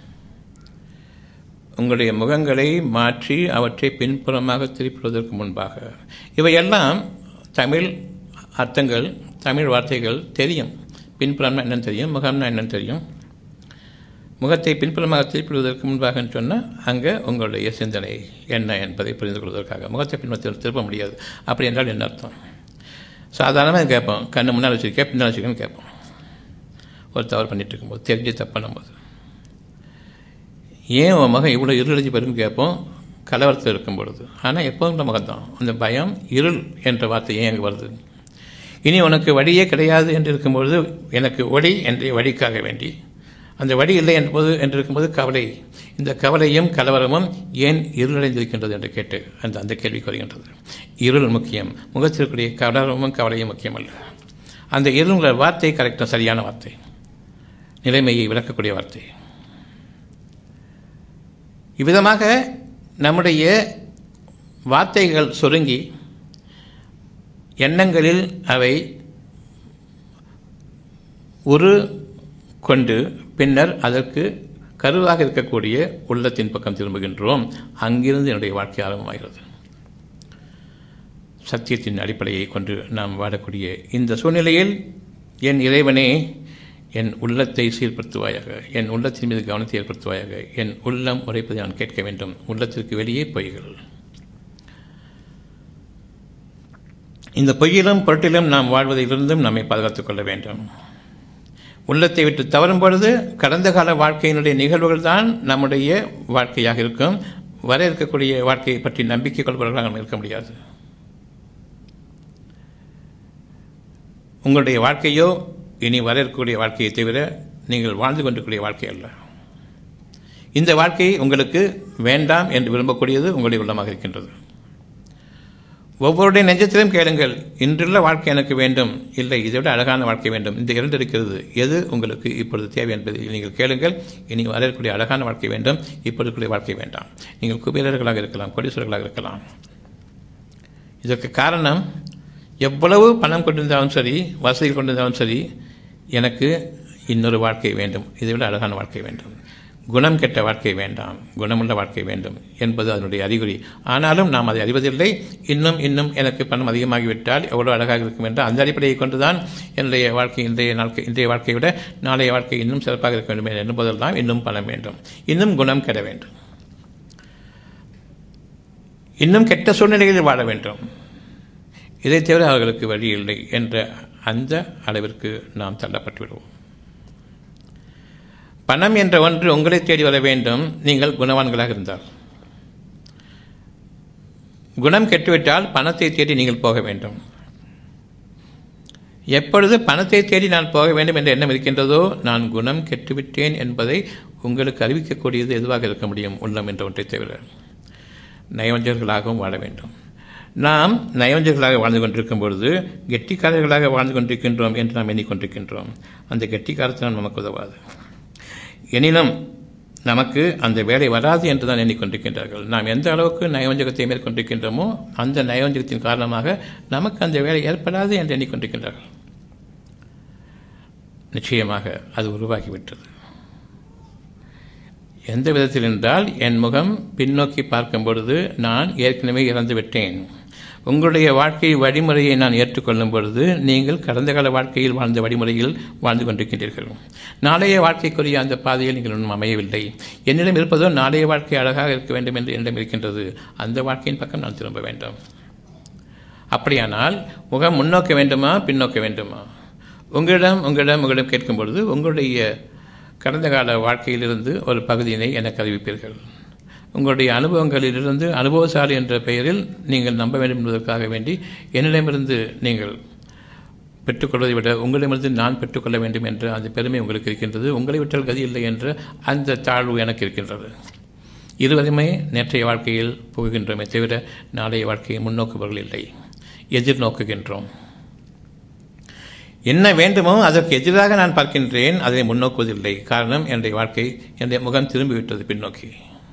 உங்களுடைய முகங்களை மாற்றி அவற்றை பின்புறமாக திருப்பிடுவதற்கு முன்பாக இவையெல்லாம் தமிழ் அர்த்தங்கள் தமிழ் வார்த்தைகள் தெரியும் பின்புறம்னா என்னன்னு தெரியும் முகம்னா என்னன்னு தெரியும் முகத்தை பின்புலமாக திருப்பிடுவதற்கு முன்பாக சொன்னால் அங்கே உங்களுடைய சிந்தனை என்ன என்பதை புரிந்து கொள்வதற்காக முகத்தை பின்பற்றி திருப்ப முடியாது அப்படி என்றால் என்ன அர்த்தம் சாதாரணமாக கேட்போம் கண்ணு முன்னால் வச்சுருக்கேன் பின்னால் வச்சுருக்கேன்னு கேட்போம் ஒரு தவறு பண்ணிட்டு இருக்கும்போது தெரிஞ்சு தப்பு பண்ணும்போது ஏன் உன் மகன் இவ்வளோ இருளடிச்சு பெருன்னு கேட்போம் கலவரத்தில் இருக்கும் பொழுது ஆனால் எப்போதும் முகம் தான் அந்த பயம் இருள் என்ற வார்த்தை ஏன் அங்கே வருது இனி உனக்கு வழியே கிடையாது என்று இருக்கும்பொழுது எனக்கு ஒளி என்ற வழிக்காக வேண்டி அந்த வழி இல்லை என்பது என்று இருக்கும்போது கவலை இந்த கவலையும் கலவரமும் ஏன் இருளடைந்திருக்கின்றது என்று கேட்டு அந்த அந்த கேள்விக்கு வருகின்றது இருள் முக்கியம் முகத்திற்குரிய கலவரமும் கவலையும் முக்கியமல்ல அந்த இருளுங்கிற வார்த்தை கரெக்டாக சரியான வார்த்தை நிலைமையை விளக்கக்கூடிய வார்த்தை இவ்விதமாக நம்முடைய வார்த்தைகள் சுருங்கி எண்ணங்களில் அவை ஒரு கொண்டு பின்னர் அதற்கு கருவாக இருக்கக்கூடிய உள்ளத்தின் பக்கம் திரும்புகின்றோம் அங்கிருந்து என்னுடைய வாழ்க்கை ஆரம்பமாகிறது சத்தியத்தின் அடிப்படையை கொண்டு நாம் வாழக்கூடிய இந்த சூழ்நிலையில் என் இறைவனே என் உள்ளத்தை சீர்படுத்துவாயாக என் உள்ளத்தின் மீது கவனத்தை ஏற்படுத்துவாயாக என் உள்ளம் உரைப்பதை நான் கேட்க வேண்டும் உள்ளத்திற்கு வெளியே பொய்கள் இந்த பொய்யிலும் பொருட்டிலும் நாம் வாழ்வதிலிருந்தும் நம்மை பாதுகாத்துக் கொள்ள வேண்டும் உள்ளத்தை விட்டு தவறும் பொழுது கடந்த கால வாழ்க்கையினுடைய நிகழ்வுகள் தான் நம்முடைய வாழ்க்கையாக இருக்கும் வர இருக்கக்கூடிய வாழ்க்கையை பற்றி நம்பிக்கை கொள்பவர்களாக நாம் இருக்க முடியாது உங்களுடைய வாழ்க்கையோ இனி வர இருக்கக்கூடிய வாழ்க்கையை தவிர நீங்கள் வாழ்ந்து கொண்டிருக்கூடிய வாழ்க்கை அல்ல இந்த வாழ்க்கை உங்களுக்கு வேண்டாம் என்று விரும்பக்கூடியது உங்களுடைய உள்ளமாக இருக்கின்றது ஒவ்வொருடைய நெஞ்சத்திலும் கேளுங்கள் இன்றுள்ள வாழ்க்கை எனக்கு வேண்டும் இல்லை இதை விட அழகான வாழ்க்கை வேண்டும் இந்த இரண்டு இருக்கிறது எது உங்களுக்கு இப்பொழுது தேவை என்பதை நீங்கள் கேளுங்கள் இனி வரக்கூடிய அழகான வாழ்க்கை வேண்டும் இப்பொழுது வாழ்க்கை வேண்டாம் நீங்கள் குபேரர்களாக இருக்கலாம் கோடீஸ்வரர்களாக இருக்கலாம் இதற்கு காரணம் எவ்வளவு பணம் கொண்டிருந்தாலும் சரி வசதிகள் கொண்டிருந்தாலும் சரி எனக்கு இன்னொரு வாழ்க்கை வேண்டும் இதை விட அழகான வாழ்க்கை வேண்டும் குணம் கெட்ட வாழ்க்கை வேண்டாம் குணமுள்ள வாழ்க்கை வேண்டும் என்பது அதனுடைய அறிகுறி ஆனாலும் நாம் அதை அறிவதில்லை இன்னும் இன்னும் எனக்கு பணம் அதிகமாகிவிட்டால் எவ்வளோ அழகாக இருக்கும் என்று அந்த அடிப்படையை கொண்டுதான் என்னுடைய வாழ்க்கை இன்றைய நாட்கள் இன்றைய வாழ்க்கையை விட நாளைய வாழ்க்கை இன்னும் சிறப்பாக இருக்க வேண்டும் என்று எண்ணும்போதெல்லாம் இன்னும் பணம் வேண்டும் இன்னும் குணம் கெட வேண்டும் இன்னும் கெட்ட சூழ்நிலைகளில் வாழ வேண்டும் இதை தவிர அவர்களுக்கு வழி இல்லை என்ற அந்த அளவிற்கு நாம் தள்ளப்பட்டு விடுவோம் பணம் என்ற ஒன்று உங்களை தேடி வர வேண்டும் நீங்கள் குணவான்களாக இருந்தால் குணம் கெட்டுவிட்டால் பணத்தை தேடி நீங்கள் போக வேண்டும் எப்பொழுது பணத்தை தேடி நான் போக வேண்டும் என்ற எண்ணம் இருக்கின்றதோ நான் குணம் கெட்டுவிட்டேன் என்பதை உங்களுக்கு அறிவிக்கக்கூடியது எதுவாக இருக்க முடியும் உள்ளம் என்ற ஒன்றை தவிர நயவஞ்சர்களாகவும் வாழ வேண்டும் நாம் நயவஞ்சர்களாக வாழ்ந்து கொண்டிருக்கும் பொழுது கெட்டிக்காரர்களாக வாழ்ந்து கொண்டிருக்கின்றோம் என்று நாம் எண்ணிக்கொண்டிருக்கின்றோம் அந்த கெட்டிக்காரத்தினால் நமக்கு உதவாது எனினும் நமக்கு அந்த வேலை வராது என்று தான் எண்ணிக்கொண்டிருக்கின்றார்கள் நாம் எந்த அளவுக்கு நயவஞ்சகத்தை மேற்கொண்டிருக்கின்றோமோ அந்த நயவஞ்சகத்தின் காரணமாக நமக்கு அந்த வேலை ஏற்படாது என்று எண்ணிக்கொண்டிருக்கின்றார்கள் நிச்சயமாக அது உருவாகிவிட்டது எந்த விதத்தில் என்றால் என் முகம் பின்னோக்கி பார்க்கும் பொழுது நான் ஏற்கனவே இறந்து விட்டேன் உங்களுடைய வாழ்க்கை வழிமுறையை நான் ஏற்றுக்கொள்ளும் பொழுது நீங்கள் கடந்த கால வாழ்க்கையில் வாழ்ந்த வழிமுறையில் வாழ்ந்து கொண்டிருக்கின்றீர்கள் நாளைய வாழ்க்கைக்குரிய அந்த பாதையில் நீங்கள் ஒன்றும் அமையவில்லை என்னிடம் இருப்பதோ நாளைய வாழ்க்கை அழகாக இருக்க வேண்டும் என்று என்னிடம் இருக்கின்றது அந்த வாழ்க்கையின் பக்கம் நான் திரும்ப வேண்டும் அப்படியானால் முகம் முன்னோக்க வேண்டுமா பின்னோக்க வேண்டுமா உங்களிடம் உங்களிடம் உங்களிடம் கேட்கும் பொழுது உங்களுடைய கடந்த கால வாழ்க்கையிலிருந்து ஒரு பகுதியினை எனக்கு அறிவிப்பீர்கள் உங்களுடைய அனுபவங்களிலிருந்து அனுபவசாலி என்ற பெயரில் நீங்கள் நம்ப வேண்டும் என்பதற்காக வேண்டி என்னிடமிருந்து நீங்கள் பெற்றுக்கொள்வதை விட உங்களிடமிருந்து நான் பெற்றுக்கொள்ள வேண்டும் என்ற அந்த பெருமை உங்களுக்கு இருக்கின்றது உங்களை விட்டால் கதி இல்லை என்ற அந்த தாழ்வு எனக்கு இருக்கின்றது இருவருமே நேற்றைய வாழ்க்கையில் புகுகின்றோமே தவிர நாளைய வாழ்க்கையை முன்னோக்குபவர்கள் இல்லை எதிர்நோக்குகின்றோம் என்ன வேண்டுமோ அதற்கு எதிராக நான் பார்க்கின்றேன் அதை முன்னோக்குவதில்லை காரணம் என்னுடைய வாழ்க்கை என்னுடைய முகம் திரும்பிவிட்டது பின்னோக்கி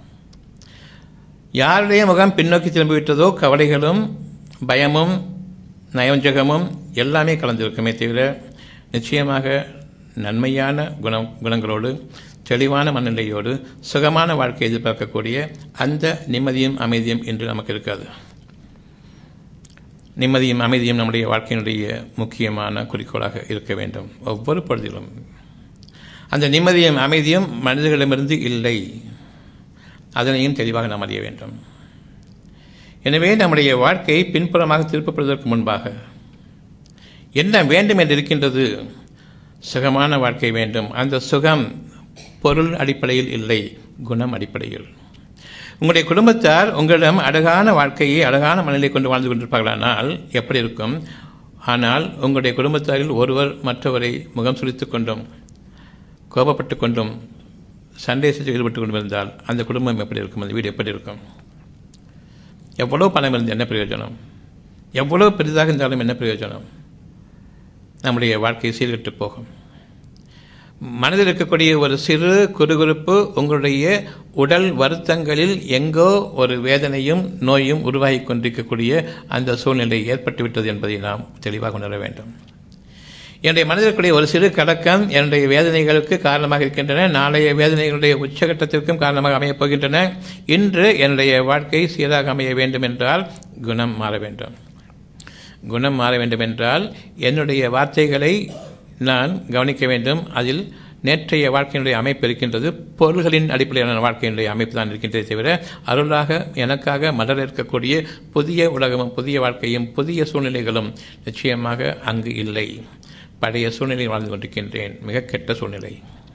யாருடைய முகம் பின்னோக்கி திரும்பிவிட்டதோ கவலைகளும் பயமும் நயவஞ்சகமும் எல்லாமே கலந்திருக்குமே தவிர நிச்சயமாக நன்மையான குணம் குணங்களோடு தெளிவான மனநிலையோடு சுகமான வாழ்க்கையை எதிர்பார்க்கக்கூடிய அந்த நிம்மதியும் அமைதியும் இன்று நமக்கு இருக்காது நிம்மதியும் அமைதியும் நம்முடைய வாழ்க்கையினுடைய முக்கியமான குறிக்கோளாக இருக்க வேண்டும் ஒவ்வொரு பொழுதிலும் அந்த நிம்மதியும் அமைதியும் மனிதர்களிடமிருந்து இல்லை அதனையும் தெளிவாக நாம் அறிய வேண்டும் எனவே நம்முடைய வாழ்க்கை பின்புறமாக திருப்பப்படுவதற்கு முன்பாக என்ன வேண்டும் என்று இருக்கின்றது சுகமான வாழ்க்கை வேண்டும் அந்த சுகம் பொருள் அடிப்படையில் இல்லை குணம் அடிப்படையில் உங்களுடைய குடும்பத்தார் உங்களிடம் அழகான வாழ்க்கையை அழகான மனநிலை கொண்டு வாழ்ந்து கொண்டிருப்பார்களானால் எப்படி இருக்கும் ஆனால் உங்களுடைய குடும்பத்தாரில் ஒருவர் மற்றவரை முகம் சுழித்துக் கொண்டும் கோபப்பட்டு கொண்டும் சண்டை செய்து ஈடுபட்டு கொண்டு இருந்தால் அந்த குடும்பம் எப்படி இருக்கும் அந்த வீடு எப்படி இருக்கும் எவ்வளோ பணம் இருந்து என்ன பிரயோஜனம் எவ்வளோ பெரிதாக இருந்தாலும் என்ன பிரயோஜனம் நம்முடைய வாழ்க்கை சீர்கட்டு போகும் மனதில் இருக்கக்கூடிய ஒரு சிறு குறுகுறுப்பு உங்களுடைய உடல் வருத்தங்களில் எங்கோ ஒரு வேதனையும் நோயும் உருவாகி கொண்டிருக்கக்கூடிய அந்த சூழ்நிலை ஏற்பட்டுவிட்டது என்பதை நாம் தெளிவாக உணர வேண்டும் என்னுடைய மனதில் இருக்கக்கூடிய ஒரு சிறு கலக்கம் என்னுடைய வேதனைகளுக்கு காரணமாக இருக்கின்றன நாளைய வேதனைகளுடைய உச்சகட்டத்திற்கும் காரணமாக அமையப் போகின்றன இன்று என்னுடைய வாழ்க்கை சீராக அமைய வேண்டும் என்றால் குணம் மாற வேண்டும் குணம் மாற வேண்டும் என்றால் என்னுடைய வார்த்தைகளை நான் கவனிக்க வேண்டும் அதில் நேற்றைய வாழ்க்கையினுடைய அமைப்பு இருக்கின்றது பொருள்களின் அடிப்படையிலான வாழ்க்கையினுடைய அமைப்பு தான் இருக்கின்றதை தவிர அருளாக எனக்காக மலர இருக்கக்கூடிய புதிய உலகமும் புதிய வாழ்க்கையும் புதிய சூழ்நிலைகளும் நிச்சயமாக அங்கு இல்லை பழைய சூழ்நிலையில் வாழ்ந்து கொண்டிருக்கின்றேன் மிக கெட்ட சூழ்நிலை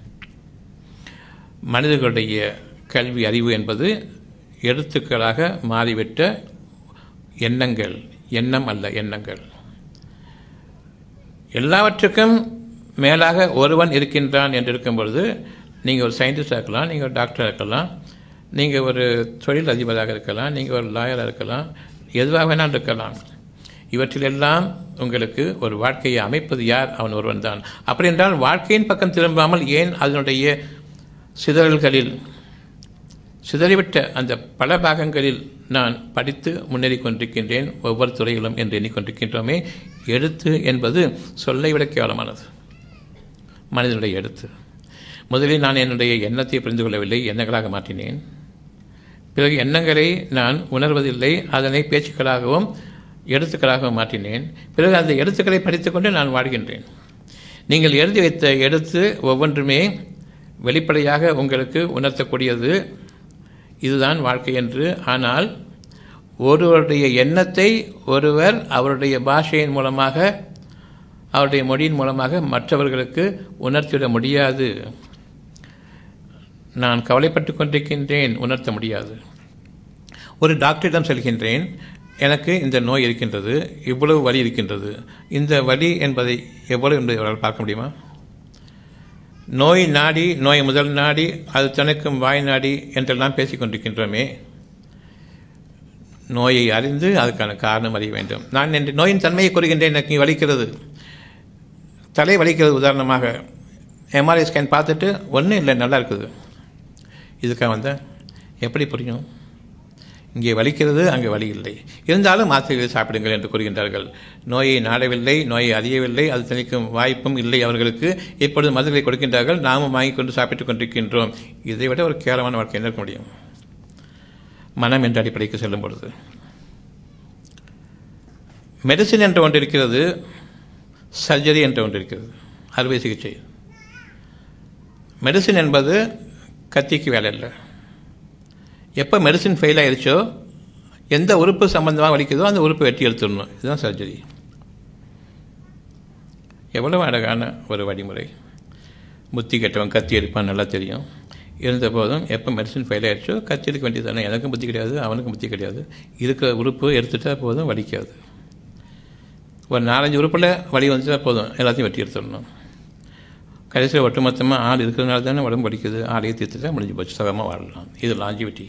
மனிதர்களுடைய கல்வி அறிவு என்பது எழுத்துக்களாக மாறிவிட்ட எண்ணங்கள் எண்ணம் அல்ல எண்ணங்கள் எல்லாவற்றுக்கும் மேலாக ஒருவன் இருக்கின்றான் என்று இருக்கும் பொழுது நீங்கள் ஒரு சயின்டிஸ்டாக இருக்கலாம் நீங்கள் ஒரு டாக்டராக இருக்கலாம் நீங்கள் ஒரு தொழில் அதிபராக இருக்கலாம் நீங்கள் ஒரு லாயராக இருக்கலாம் எதுவாக வேணால் இருக்கலாம் இவற்றிலெல்லாம் உங்களுக்கு ஒரு வாழ்க்கையை அமைப்பது யார் அவன் ஒருவன் தான் அப்படி என்றால் வாழ்க்கையின் பக்கம் திரும்பாமல் ஏன் அதனுடைய சிதறல்களில் சிதறிவிட்ட அந்த பல பாகங்களில் நான் படித்து முன்னேறி கொண்டிருக்கின்றேன் ஒவ்வொரு துறையிலும் என்று எண்ணிக்கொண்டிருக்கின்றோமே எழுத்து என்பது சொல்லை விட கேவலமானது மனிதனுடைய எழுத்து முதலில் நான் என்னுடைய எண்ணத்தை புரிந்து கொள்ளவில்லை எண்ணங்களாக மாற்றினேன் பிறகு எண்ணங்களை நான் உணர்வதில்லை அதனை பேச்சுக்களாகவும் எழுத்துக்களாகவும் மாற்றினேன் பிறகு அந்த எழுத்துக்களை படித்துக்கொண்டு நான் வாழ்கின்றேன் நீங்கள் எழுதி வைத்த எழுத்து ஒவ்வொன்றுமே வெளிப்படையாக உங்களுக்கு உணர்த்தக்கூடியது இதுதான் வாழ்க்கை என்று ஆனால் ஒருவருடைய எண்ணத்தை ஒருவர் அவருடைய பாஷையின் மூலமாக அவருடைய மொழியின் மூலமாக மற்றவர்களுக்கு உணர்த்திவிட முடியாது நான் கவலைப்பட்டு கொண்டிருக்கின்றேன் உணர்த்த முடியாது ஒரு டாக்டரிடம் செல்கின்றேன் எனக்கு இந்த நோய் இருக்கின்றது இவ்வளவு வலி இருக்கின்றது இந்த வலி என்பதை எவ்வளவு என்பதை அவரால் பார்க்க முடியுமா நோய் நாடி நோய் முதல் நாடி அது தனக்கும் வாய் நாடி என்றெல்லாம் பேசிக் கொண்டிருக்கின்றோமே நோயை அறிந்து அதுக்கான காரணம் அறிய வேண்டும் நான் என்று நோயின் தன்மையை கூறுகின்றேன் எனக்கு வலிக்கிறது தலை வலிக்கிறது உதாரணமாக எம்ஆர்ஐ ஸ்கேன் பார்த்துட்டு ஒன்றும் இல்லை நல்லா இருக்குது இதுக்காக வந்த எப்படி புரியும் இங்கே வலிக்கிறது அங்கே வலி இல்லை இருந்தாலும் மாத்திரைகளை சாப்பிடுங்கள் என்று கூறுகின்றார்கள் நோயை நாடவில்லை நோயை அறியவில்லை அது தணிக்கும் வாய்ப்பும் இல்லை அவர்களுக்கு இப்பொழுது மருந்துகளை கொடுக்கின்றார்கள் நாமும் வாங்கி கொண்டு சாப்பிட்டுக் கொண்டிருக்கின்றோம் இதை விட ஒரு கேவலமான வாழ்க்கை என்ன இருக்க முடியும் மனம் என்ற அடிப்படைக்கு செல்லும் பொழுது மெடிசின் என்ற ஒன்று இருக்கிறது சர்ஜரி என்ற ஒன்று இருக்கிறது அறுவை சிகிச்சை மெடிசின் என்பது கத்திக்கு வேலை இல்லை எப்போ மெடிசின் ஃபெயில் ஆயிடுச்சோ எந்த உறுப்பு சம்பந்தமாக வலிக்குதோ அந்த உறுப்பை வெட்டி எடுத்துடணும் இதுதான் சர்ஜரி எவ்வளவு அழகான ஒரு வழிமுறை புத்தி கெட்டவன் கத்தி எடுப்பான் நல்லா தெரியும் இருந்த போதும் எப்போ மெடிசின் ஃபெயில் ஆயிடுச்சோ கத்தி எடுக்க வேண்டியது தானே எனக்கும் புத்தி கிடையாது அவனுக்கும் புத்தி கிடையாது இருக்கிற உறுப்பு எடுத்துட்டா போதும் வலிக்காது ஒரு நாலஞ்சு உறுப்பில் வலி வந்துட்டா போதும் எல்லாத்தையும் வெட்டி எடுத்துடணும் கடைசியில் ஒட்டுமொத்தமாக ஆள் இருக்கிறதுனால தானே உடம்பு வலிக்குது ஆளையே தீர்த்துட்டா முடிஞ்சு போச்சு சுகமாக வாழலாம் இது லாஞ்சிவிட்டி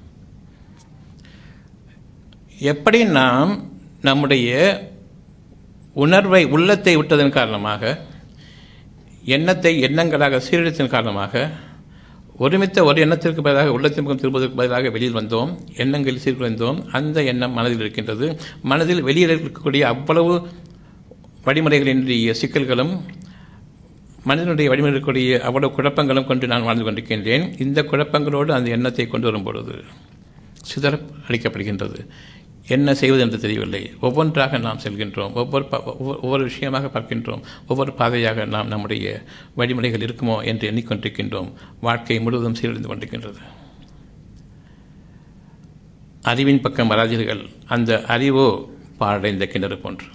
எப்படி நாம் நம்முடைய உணர்வை உள்ளத்தை விட்டதன் காரணமாக எண்ணத்தை எண்ணங்களாக சீரழித்ததன் காரணமாக ஒருமித்த ஒரு எண்ணத்திற்கு பதிலாக உள்ளத்தின் பக்கம் திரும்புவதற்கு பதிலாக வெளியில் வந்தோம் எண்ணங்களில் சீர்குலைந்தோம் அந்த எண்ணம் மனதில் இருக்கின்றது மனதில் வெளியில் இருக்கக்கூடிய அவ்வளவு வழிமுறைகளினுடைய சிக்கல்களும் மனிதனுடைய வழிமுறை இருக்கக்கூடிய அவ்வளவு குழப்பங்களும் கொண்டு நான் வாழ்ந்து கொண்டிருக்கின்றேன் இந்த குழப்பங்களோடு அந்த எண்ணத்தை கொண்டு வரும் பொழுது சிதற அளிக்கப்படுகின்றது என்ன செய்வது என்று தெரியவில்லை ஒவ்வொன்றாக நாம் செல்கின்றோம் ஒவ்வொரு ஒவ்வொரு விஷயமாக பார்க்கின்றோம் ஒவ்வொரு பாதையாக நாம் நம்முடைய வழிமுறைகள் இருக்குமோ என்று எண்ணிக்கொண்டிருக்கின்றோம் வாழ்க்கை முழுவதும் சீரழிந்து கொண்டிருக்கின்றது அறிவின் பக்கம் வராதீர்கள் அந்த அறிவோ பாழடைந்த கிணறு போன்று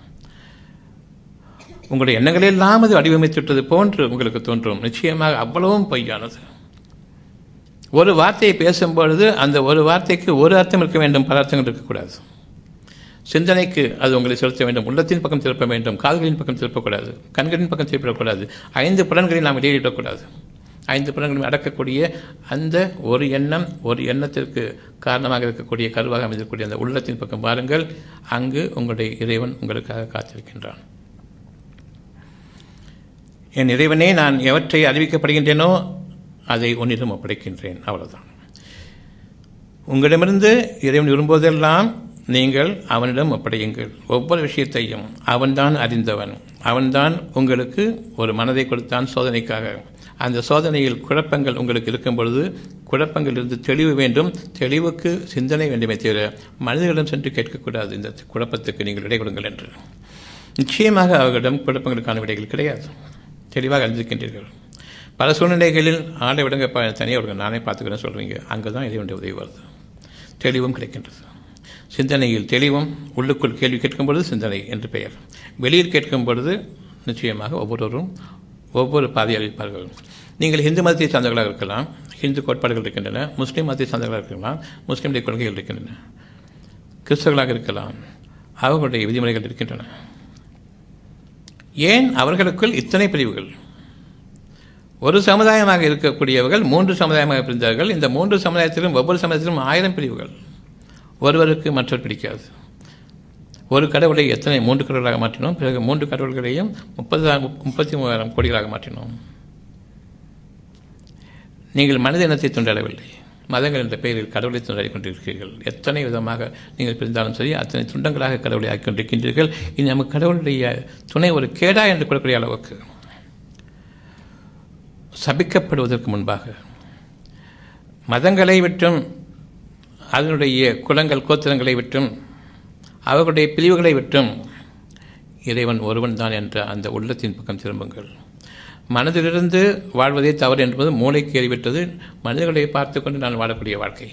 உங்களுடைய எண்ணங்களெல்லாம் அது வடிவமைத்துவிட்டது போன்று உங்களுக்கு தோன்றும் நிச்சயமாக அவ்வளவும் பொய்யானது ஒரு வார்த்தையை பேசும்பொழுது அந்த ஒரு வார்த்தைக்கு ஒரு அர்த்தம் இருக்க வேண்டும் பல அர்த்தங்கள் இருக்கக்கூடாது சிந்தனைக்கு அது உங்களை செலுத்த வேண்டும் உள்ளத்தின் பக்கம் திருப்ப வேண்டும் கால்களின் பக்கம் திருப்பக்கூடாது கண்களின் பக்கம் திருப்பிடக்கூடாது ஐந்து புலன்களை நாம் வெளியிடக்கூடாது ஐந்து புலன்களையும் அடக்கக்கூடிய அந்த ஒரு எண்ணம் ஒரு எண்ணத்திற்கு காரணமாக இருக்கக்கூடிய கருவாக அமைந்திருக்கக்கூடிய அந்த உள்ளத்தின் பக்கம் பாருங்கள் அங்கு உங்களுடைய இறைவன் உங்களுக்காக காத்திருக்கின்றான் என் இறைவனே நான் எவற்றை அறிவிக்கப்படுகின்றேனோ அதை உன்னிடம் ஒப்படைக்கின்றேன் அவ்வளவுதான் உங்களிடமிருந்து இறைவன் விரும்புவதெல்லாம் நீங்கள் அவனிடம் ஒப்படையுங்கள் ஒவ்வொரு விஷயத்தையும் அவன்தான் அறிந்தவன் அவன்தான் உங்களுக்கு ஒரு மனதை கொடுத்தான் சோதனைக்காக அந்த சோதனையில் குழப்பங்கள் உங்களுக்கு இருக்கும் பொழுது குழப்பங்களிலிருந்து தெளிவு வேண்டும் தெளிவுக்கு சிந்தனை வேண்டுமே தவிர மனிதர்களிடம் சென்று கேட்கக்கூடாது இந்த குழப்பத்துக்கு நீங்கள் விடை கொடுங்கள் என்று நிச்சயமாக அவர்களிடம் குழப்பங்களுக்கான விடைகள் கிடையாது தெளிவாக அறிந்திருக்கின்றீர்கள் பல சூழ்நிலைகளில் ஆடை விடுங்க தனியாக விடுங்க நானே பார்த்துக்கிறேன் சொல்கிறீங்க அங்கே தான் இறைவனுடைய உதவி வருது தெளிவும் கிடைக்கின்றது சிந்தனையில் தெளிவும் உள்ளுக்குள் கேள்வி கேட்கும் பொழுது சிந்தனை என்று பெயர் வெளியில் கேட்கும் பொழுது நிச்சயமாக ஒவ்வொருவரும் ஒவ்வொரு பாதையை அறிவிப்பார்கள் நீங்கள் இந்து மதத்தை சார்ந்தவர்களாக இருக்கலாம் ஹிந்து கோட்பாடுகள் இருக்கின்றன முஸ்லீம் மதத்தை சார்ந்தவர்களாக இருக்கலாம் முஸ்லீமுடைய கொள்கைகள் இருக்கின்றன கிறிஸ்தவர்களாக இருக்கலாம் அவர்களுடைய விதிமுறைகள் இருக்கின்றன ஏன் அவர்களுக்குள் இத்தனை பிரிவுகள் ஒரு சமுதாயமாக இருக்கக்கூடியவர்கள் மூன்று சமுதாயமாக பிரிந்தார்கள் இந்த மூன்று சமுதாயத்திலும் ஒவ்வொரு சமுதாயத்திலும் ஆயிரம் பிரிவுகள் ஒருவருக்கு மற்றவர் பிடிக்காது ஒரு கடவுளை எத்தனை மூன்று கடவுளாக மாற்றினோம் பிறகு மூன்று கடவுள்களையும் முப்பது முப்பத்தி மூவாயிரம் கோடிகளாக மாற்றினோம் நீங்கள் மனித இனத்தை துண்டாடவில்லை மதங்கள் என்ற பெயரில் கடவுளை துண்டாடி கொண்டிருக்கிறீர்கள் எத்தனை விதமாக நீங்கள் பிரிந்தாலும் சரி அத்தனை துண்டங்களாக கடவுளை ஆக்கி கொண்டிருக்கின்றீர்கள் இனி நமக்கு கடவுளுடைய துணை ஒரு கேடா என்று கூறக்கூடிய அளவுக்கு சபிக்கப்படுவதற்கு முன்பாக மதங்களை விட்டும் அதனுடைய குலங்கள் கோத்திரங்களை விட்டும் அவர்களுடைய பிரிவுகளை விட்டும் இறைவன் ஒருவன் தான் என்ற அந்த உள்ளத்தின் பக்கம் திரும்புங்கள் மனதிலிருந்து வாழ்வதே தவறு என்பது மூளைக்கு ஏறிவிட்டது மனிதர்களை பார்த்து கொண்டு நான் வாழக்கூடிய வாழ்க்கை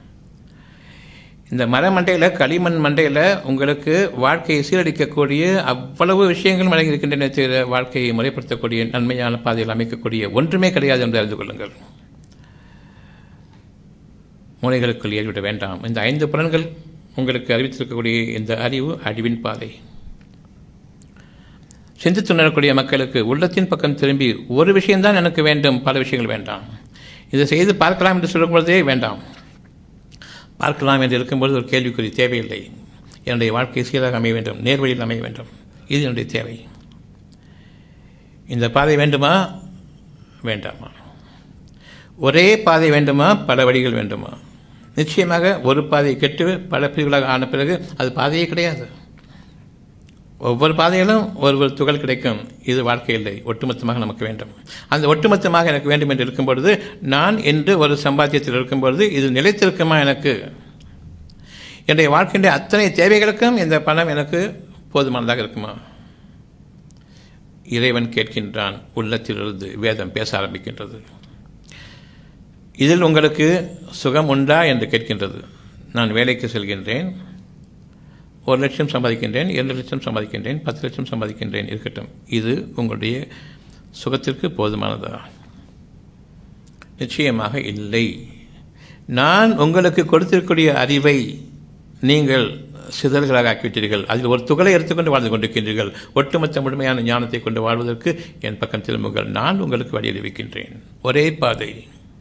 இந்த மர மண்டையில் களிமண் மண்டையில் உங்களுக்கு வாழ்க்கையை சீரழிக்கக்கூடிய அவ்வளவு விஷயங்களும் அடங்கி இருக்கின்றன தவிர வாழ்க்கையை முறைப்படுத்தக்கூடிய நன்மையான பாதையில் அமைக்கக்கூடிய ஒன்றுமே கிடையாது என்று அறிந்து கொள்ளுங்கள் மூளைகளுக்குள் ஏறிவிட வேண்டாம் இந்த ஐந்து புலன்கள் உங்களுக்கு அறிவித்திருக்கக்கூடிய இந்த அறிவு அழிவின் பாதை சிந்தித்து உணரக்கூடிய மக்களுக்கு உள்ளத்தின் பக்கம் திரும்பி ஒரு விஷயம்தான் எனக்கு வேண்டும் பல விஷயங்கள் வேண்டாம் இதை செய்து பார்க்கலாம் என்று சொல்லும்பொழுதே வேண்டாம் பார்க்கலாம் என்று இருக்கும்போது ஒரு கேள்விக்குறி தேவையில்லை என்னுடைய வாழ்க்கை சீராக அமைய வேண்டும் நேர்வழியில் அமைய வேண்டும் இது என்னுடைய தேவை இந்த பாதை வேண்டுமா வேண்டாமா ஒரே பாதை வேண்டுமா பல வழிகள் வேண்டுமா நிச்சயமாக ஒரு பாதை கெட்டு பல பிரிவுகளாக ஆன பிறகு அது பாதையே கிடையாது ஒவ்வொரு பாதையிலும் ஒரு ஒரு துகள் கிடைக்கும் இது வாழ்க்கை இல்லை ஒட்டுமொத்தமாக நமக்கு வேண்டும் அந்த ஒட்டுமொத்தமாக எனக்கு வேண்டும் என்று இருக்கும் பொழுது நான் என்று ஒரு சம்பாத்தியத்தில் இருக்கும் பொழுது இது நிலைத்திருக்குமா எனக்கு என்னுடைய வாழ்க்கையுடைய அத்தனை தேவைகளுக்கும் இந்த பணம் எனக்கு போதுமானதாக இருக்குமா இறைவன் கேட்கின்றான் உள்ளத்திலிருந்து வேதம் பேச ஆரம்பிக்கின்றது இதில் உங்களுக்கு சுகம் உண்டா என்று கேட்கின்றது நான் வேலைக்கு செல்கின்றேன் ஒரு லட்சம் சம்பாதிக்கின்றேன் இரண்டு லட்சம் சம்பாதிக்கின்றேன் பத்து லட்சம் சம்பாதிக்கின்றேன் இருக்கட்டும் இது உங்களுடைய சுகத்திற்கு போதுமானதா நிச்சயமாக இல்லை நான் உங்களுக்கு கொடுத்திருக்கூடிய அறிவை நீங்கள் சிதல்களாக ஆக்கிவிட்டீர்கள் அதில் ஒரு துகளை எடுத்துக்கொண்டு வாழ்ந்து கொண்டிருக்கின்றீர்கள் ஒட்டுமொத்த முழுமையான ஞானத்தை கொண்டு வாழ்வதற்கு என் பக்கம் திரும்புங்கள் நான் உங்களுக்கு வழி அறிவிக்கின்றேன் ஒரே பாதை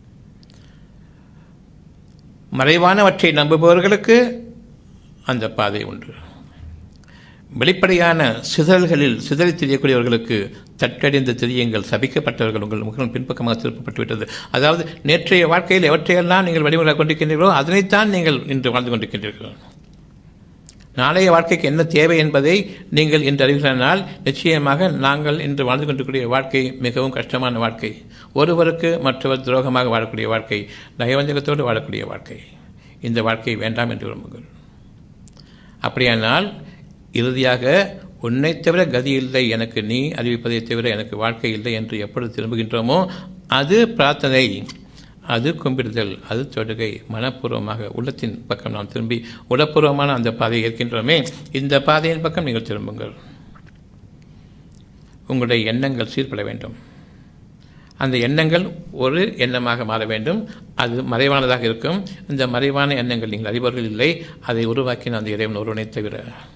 மறைவானவற்றை நம்புபவர்களுக்கு அந்த பாதை உண்டு வெளிப்படையான சிதறல்களில் சிதறி தெரியக்கூடியவர்களுக்கு தட்டடிந்த திரியங்கள் சபிக்கப்பட்டவர்கள் உங்கள் முகம் பின்பக்கமாக திருப்பப்பட்டு விட்டது அதாவது நேற்றைய வாழ்க்கையில் எவற்றையெல்லாம் நீங்கள் வழிமுறை கொண்டிருக்கின்றீர்களோ அதனைத்தான் நீங்கள் இன்று வாழ்ந்து கொண்டிருக்கின்றீர்கள் நாளைய வாழ்க்கைக்கு என்ன தேவை என்பதை நீங்கள் இன்று அறிவிக்கிறனால் நிச்சயமாக நாங்கள் இன்று வாழ்ந்து கொண்டிருக்கூடிய வாழ்க்கை மிகவும் கஷ்டமான வாழ்க்கை ஒருவருக்கு மற்றவர் துரோகமாக வாழக்கூடிய வாழ்க்கை நயவஞ்சகத்தோடு வாழக்கூடிய வாழ்க்கை இந்த வாழ்க்கை வேண்டாம் என்று விரும்புங்கள் அப்படியானால் இறுதியாக உன்னை தவிர கதி இல்லை எனக்கு நீ அறிவிப்பதை தவிர எனக்கு வாழ்க்கை இல்லை என்று எப்பொழுது திரும்புகின்றோமோ அது பிரார்த்தனை அது கும்பிடுதல் அது தொடுகை மனப்பூர்வமாக உள்ளத்தின் பக்கம் நாம் திரும்பி உடப்பூர்வமான அந்த பாதையை இருக்கின்றோமே இந்த பாதையின் பக்கம் நீங்கள் திரும்புங்கள் உங்களுடைய எண்ணங்கள் சீர்பட வேண்டும் அந்த எண்ணங்கள் ஒரு எண்ணமாக மாற வேண்டும் அது மறைவானதாக இருக்கும் இந்த மறைவான எண்ணங்கள் நீங்கள் அறிபவர்கள் இல்லை அதை உருவாக்கின அந்த இறைவன் ஒருவனை தவிர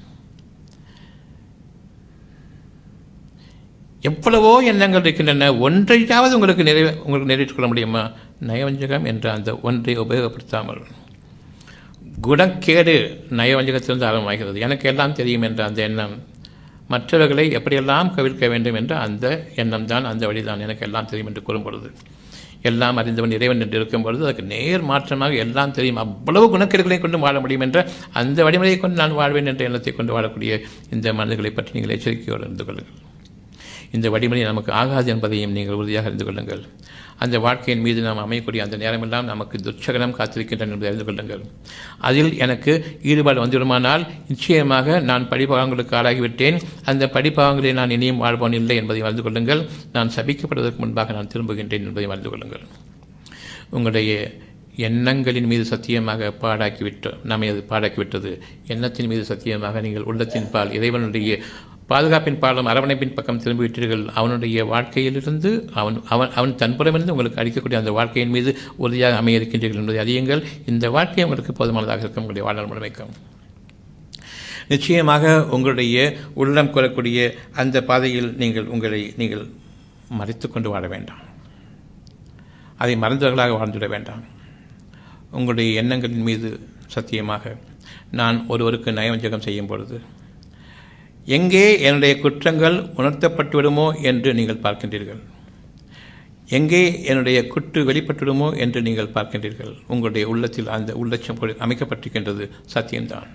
எவ்வளவோ எண்ணங்கள் இருக்கின்றன ஒன்றையாவது உங்களுக்கு நிறைவே உங்களுக்கு நிறைவேற்றிக் கொள்ள முடியுமா நயவஞ்சகம் என்ற அந்த ஒன்றை உபயோகப்படுத்தாமல் குணக்கேடு நயவஞ்சகத்திலிருந்து ஆரம்பமாகிறது எனக்கு எல்லாம் தெரியும் என்ற அந்த எண்ணம் மற்றவர்களை எப்படியெல்லாம் கவிழ்க்க வேண்டும் என்ற அந்த எண்ணம் தான் அந்த வழிதான் எனக்கு எல்லாம் தெரியும் என்று கூறும் பொழுது எல்லாம் அறிந்தவன் இறைவன் என்று இருக்கும் பொழுது அதுக்கு நேர் மாற்றமாக எல்லாம் தெரியும் அவ்வளவு குணக்கேடுகளை கொண்டு வாழ முடியும் என்ற அந்த வழிமுறையை கொண்டு நான் வாழ்வேன் என்ற எண்ணத்தை கொண்டு வாழக்கூடிய இந்த மனிதர்களை பற்றி நீங்கள் எச்சரிக்கையோடு இருந்து கொள்ளுங்கள் இந்த வழிமுறை நமக்கு ஆகாது என்பதையும் நீங்கள் உறுதியாக அறிந்து கொள்ளுங்கள் அந்த வாழ்க்கையின் மீது நாம் அமையக்கூடிய அந்த நேரமெல்லாம் நமக்கு துர்ச்சகனம் காத்திருக்கின்றன என்பதை அறிந்து கொள்ளுங்கள் அதில் எனக்கு ஈடுபாடு வந்துவிடுமானால் நிச்சயமாக நான் படிப்பாகங்களுக்கு ஆளாகிவிட்டேன் அந்த படிப்பாகங்களை நான் இனியும் வாழ்வான் இல்லை என்பதை அறிந்து கொள்ளுங்கள் நான் சபிக்கப்படுவதற்கு முன்பாக நான் திரும்புகின்றேன் என்பதை அறிந்து கொள்ளுங்கள் உங்களுடைய எண்ணங்களின் மீது சத்தியமாக பாடாக்கிவிட்டோம் நம்மை அது பாடாக்கிவிட்டது எண்ணத்தின் மீது சத்தியமாக நீங்கள் உள்ளத்தின் பால் இறைவனுடைய பாதுகாப்பின் பாலம் அரவணைப்பின் பக்கம் திரும்பிவிட்டீர்கள் அவனுடைய வாழ்க்கையிலிருந்து அவன் அவன் அவன் தன்புறமிருந்து உங்களுக்கு அளிக்கக்கூடிய அந்த வாழ்க்கையின் மீது உறுதியாக அமைய இருக்கின்றீர்கள் என்பதை அறியுங்கள் இந்த வாழ்க்கை உங்களுக்கு போதுமானதாக இருக்கும் உங்களுடைய வாழ்நாள் முழுமைக்கும் நிச்சயமாக உங்களுடைய உள்ளம் கூறக்கூடிய அந்த பாதையில் நீங்கள் உங்களை நீங்கள் மறைத்து கொண்டு வாழ வேண்டாம் அதை மறந்தவர்களாக வாழ்ந்துவிட வேண்டாம் உங்களுடைய எண்ணங்களின் மீது சத்தியமாக நான் ஒருவருக்கு நயவஞ்சகம் செய்யும் பொழுது எங்கே என்னுடைய குற்றங்கள் உணர்த்தப்பட்டு விடுமோ என்று நீங்கள் பார்க்கின்றீர்கள் எங்கே என்னுடைய குற்று வெளிப்பட்டுவிடுமோ என்று நீங்கள் பார்க்கின்றீர்கள் உங்களுடைய உள்ளத்தில் அந்த உள்ளட்சம் அமைக்கப்பட்டிருக்கின்றது சத்தியம்தான்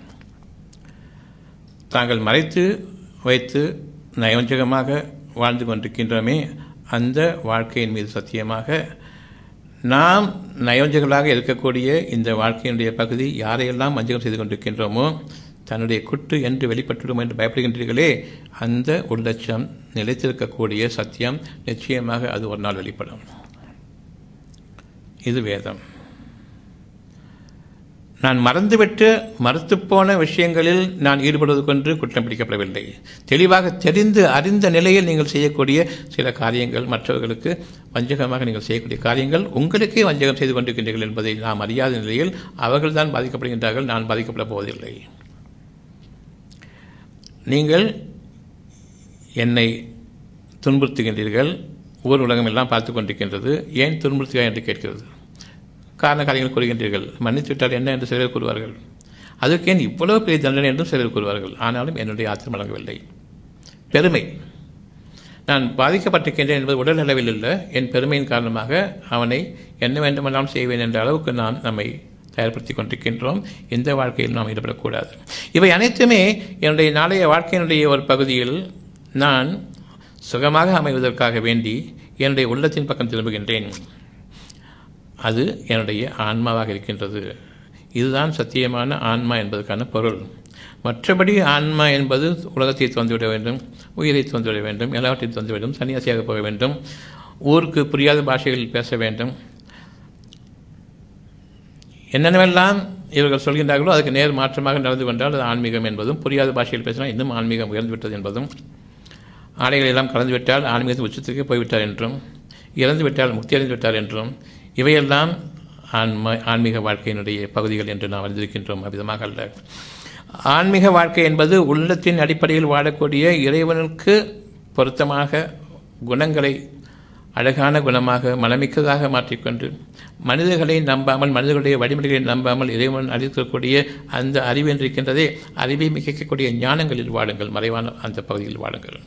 தாங்கள் மறைத்து வைத்து நயவஞ்சகமாக வாழ்ந்து கொண்டிருக்கின்றோமே அந்த வாழ்க்கையின் மீது சத்தியமாக நாம் நயோஞ்சகர்களாக இருக்கக்கூடிய இந்த வாழ்க்கையினுடைய பகுதி யாரையெல்லாம் வஞ்சகம் செய்து கொண்டிருக்கின்றோமோ தன்னுடைய குட்டு என்று வெளிப்பட்டுடும் என்று பயப்படுகின்றீர்களே அந்த உள்ளட்சம் நிலைத்திருக்கக்கூடிய சத்தியம் நிச்சயமாக அது ஒரு நாள் வெளிப்படும் இது வேதம் நான் மறந்துவிட்டு மறுத்துப்போன விஷயங்களில் நான் ஈடுபடுவது கொண்டு குற்றம் பிடிக்கப்படவில்லை தெளிவாக தெரிந்து அறிந்த நிலையில் நீங்கள் செய்யக்கூடிய சில காரியங்கள் மற்றவர்களுக்கு வஞ்சகமாக நீங்கள் செய்யக்கூடிய காரியங்கள் உங்களுக்கே வஞ்சகம் செய்து கொண்டிருக்கின்றீர்கள் என்பதை நாம் அறியாத நிலையில் அவர்கள்தான் பாதிக்கப்படுகின்றார்கள் நான் பாதிக்கப்பட போவதில்லை நீங்கள் என்னை துன்புறுத்துகின்றீர்கள் ஊர் உலகம் எல்லாம் பார்த்து கொண்டிருக்கின்றது ஏன் துன்புறுத்துகிறாய் என்று கேட்கிறது காரண காரியங்கள் கூறுகின்றீர்கள் மன்னித்து விட்டால் என்ன என்று சிலர் கூறுவார்கள் அதற்கு ஏன் இவ்வளவு பெரிய தண்டனை என்றும் சிலர் கூறுவார்கள் ஆனாலும் என்னுடைய ஆத்திரம் வழங்கவில்லை பெருமை நான் பாதிக்கப்பட்டிருக்கின்றேன் என்பது உடல் அளவில் இல்லை என் பெருமையின் காரணமாக அவனை என்ன வேண்டுமென்றாலும் செய்வேன் என்ற அளவுக்கு நாம் நம்மை தயார்படுத்தி கொண்டிருக்கின்றோம் இந்த வாழ்க்கையில் நாம் ஈடுபடக்கூடாது இவை அனைத்துமே என்னுடைய நாளைய வாழ்க்கையினுடைய ஒரு பகுதியில் நான் சுகமாக அமைவதற்காக வேண்டி என்னுடைய உள்ளத்தின் பக்கம் திரும்புகின்றேன் அது என்னுடைய ஆன்மாவாக இருக்கின்றது இதுதான் சத்தியமான ஆன்மா என்பதற்கான பொருள் மற்றபடி ஆன்மா என்பது உலகத்தை தந்துவிட வேண்டும் உயிரை தந்துவிட வேண்டும் எல்லாவற்றையும் தந்து வேண்டும் சன்னியாசியாக போக வேண்டும் ஊருக்கு புரியாத பாஷைகளில் பேச வேண்டும் என்னென்னவெல்லாம் இவர்கள் சொல்கின்றார்களோ அதுக்கு நேர் மாற்றமாக நடந்து கொண்டால் அது ஆன்மீகம் என்பதும் புரியாத பாஷையில் பேசினால் இன்னும் ஆன்மீகம் உயர்ந்துவிட்டது என்பதும் ஆடைகள் எல்லாம் கலந்துவிட்டால் ஆன்மீகத்தின் உச்சத்துக்கு போய்விட்டார் என்றும் இறந்து விட்டால் முக்தி அடைந்து விட்டார் என்றும் இவையெல்லாம் ஆன்ம ஆன்மீக வாழ்க்கையினுடைய பகுதிகள் என்று நாம் அறிந்திருக்கின்றோம் அவ்விதமாக அல்ல ஆன்மீக வாழ்க்கை என்பது உள்ளத்தின் அடிப்படையில் வாழக்கூடிய இறைவனுக்கு பொருத்தமாக குணங்களை அழகான குணமாக மனமிக்கதாக மாற்றிக்கொண்டு மனிதர்களை நம்பாமல் மனிதர்களுடைய வழிமுறைகளை நம்பாமல் இறைவன் அளிக்கக்கூடிய அந்த அறிவு என்றிருக்கின்றதே அறிவை மிகைக்கக்கூடிய ஞானங்களில் வாழுங்கள் மறைவான அந்த பகுதியில் வாழுங்கள்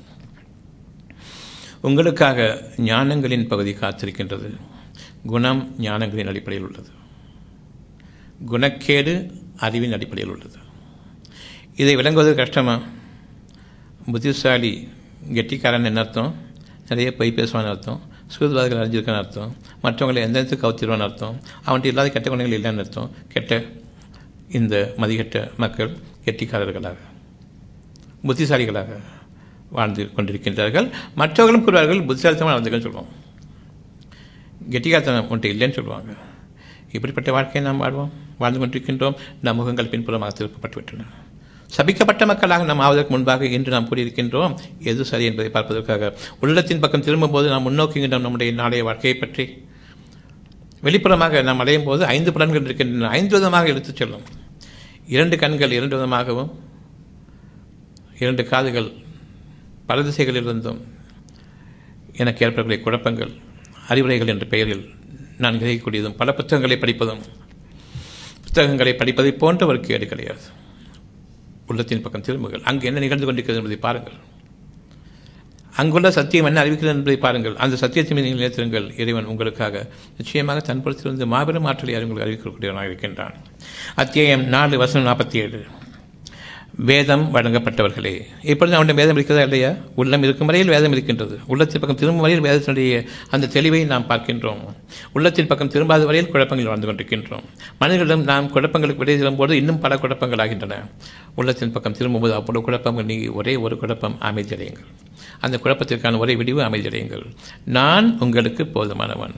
உங்களுக்காக ஞானங்களின் பகுதி காத்திருக்கின்றது குணம் ஞானங்களின் அடிப்படையில் உள்ளது குணக்கேடு அறிவின் அடிப்படையில் உள்ளது இதை விளங்குவது கஷ்டமா புத்திசாலி கெட்டிக்காரன் என்ன அர்த்தம் நிறைய பொய் பேசுவான்னு அர்த்தம் சூதுவாதிகள் அறிஞ்சிருக்கான்னு அர்த்தம் மற்றவங்களை எந்தெந்த கவுத்திடுவான்னு அர்த்தம் அவன்கிட்ட இல்லாத கெட்ட குணங்கள் இல்லைன்னு அர்த்தம் கெட்ட இந்த மதிகெட்ட மக்கள் கெட்டிக்காரர்களாக புத்திசாலிகளாக வாழ்ந்து கொண்டிருக்கின்றார்கள் மற்றவர்களும் கூறுவார்கள் புத்திசாலித்தமாக வாழ்ந்துக்கன்னு சொல்லுவோம் கெட்டிகாத்தனம் ஒன்று இல்லைன்னு சொல்லுவாங்க இப்படிப்பட்ட வாழ்க்கையை நாம் வாழ்வோம் வாழ்ந்து கொண்டிருக்கின்றோம் நம் முகங்கள் பின்புறமாக திருப்பப்பட்டுவிட்டன சபிக்கப்பட்ட மக்களாக நாம் ஆவதற்கு முன்பாக இன்று நாம் கூறியிருக்கின்றோம் எது சரி என்பதை பார்ப்பதற்காக உள்ளத்தின் பக்கம் திரும்பும்போது நாம் முன்னோக்குகின்றோம் நம்முடைய நாளைய வாழ்க்கையை பற்றி வெளிப்புறமாக நாம் அடையும் போது ஐந்து புலன்கள் இருக்கின்றன ஐந்து விதமாக எடுத்துச் செல்லும் இரண்டு கண்கள் இரண்டு விதமாகவும் இரண்டு காதுகள் பல திசைகளிலிருந்தும் எனக்கு ஏற்படக்கூடிய குழப்பங்கள் அறிவுரைகள் என்ற பெயரில் நான் கிரகிக்கக்கூடியதும் பல புத்தகங்களை படிப்பதும் புத்தகங்களை படிப்பதை போன்ற ஒரு கேடு கிடையாது உள்ளத்தின் பக்கம் திரும்புகள் அங்கு என்ன நிகழ்ந்து கொண்டிருக்கிறது என்பதை பாருங்கள் அங்குள்ள சத்தியம் என்ன அறிவிக்கிறது என்பதை பாருங்கள் அந்த சத்தியத்தின் மீது நீங்கள் நிலைத்திருங்கள் இறைவன் உங்களுக்காக நிச்சயமாக தன் புறத்திலிருந்து மாபெரும் ஆற்றலை உங்களுக்கு அறிவிக்கக்கூடியவனாக இருக்கின்றான் அத்தியாயம் நாலு வசனம் நாற்பத்தி ஏழு வேதம் வழங்கப்பட்டவர்களே இப்பொழுது அவனுடைய வேதம் இருக்கிறதா இல்லையா உள்ளம் இருக்கும் வரையில் வேதம் இருக்கின்றது உள்ளத்தின் பக்கம் திரும்பும் வரையில் வேதத்தினுடைய அந்த தெளிவை நாம் பார்க்கின்றோம் உள்ளத்தின் பக்கம் திரும்பாத வரையில் குழப்பங்கள் வாழ்ந்து கொண்டிருக்கின்றோம் மனிதர்களிடம் நாம் குழப்பங்களுக்கு விடை செல்லும்போது இன்னும் பல குழப்பங்கள் ஆகின்றன உள்ளத்தின் பக்கம் திரும்பும்போது அவ்வளவு குழப்பங்கள் நீ ஒரே ஒரு குழப்பம் அமைதியடையுங்கள் அந்த குழப்பத்திற்கான ஒரே விடிவு அமைதியடையுங்கள் நான் உங்களுக்கு போதுமானவன்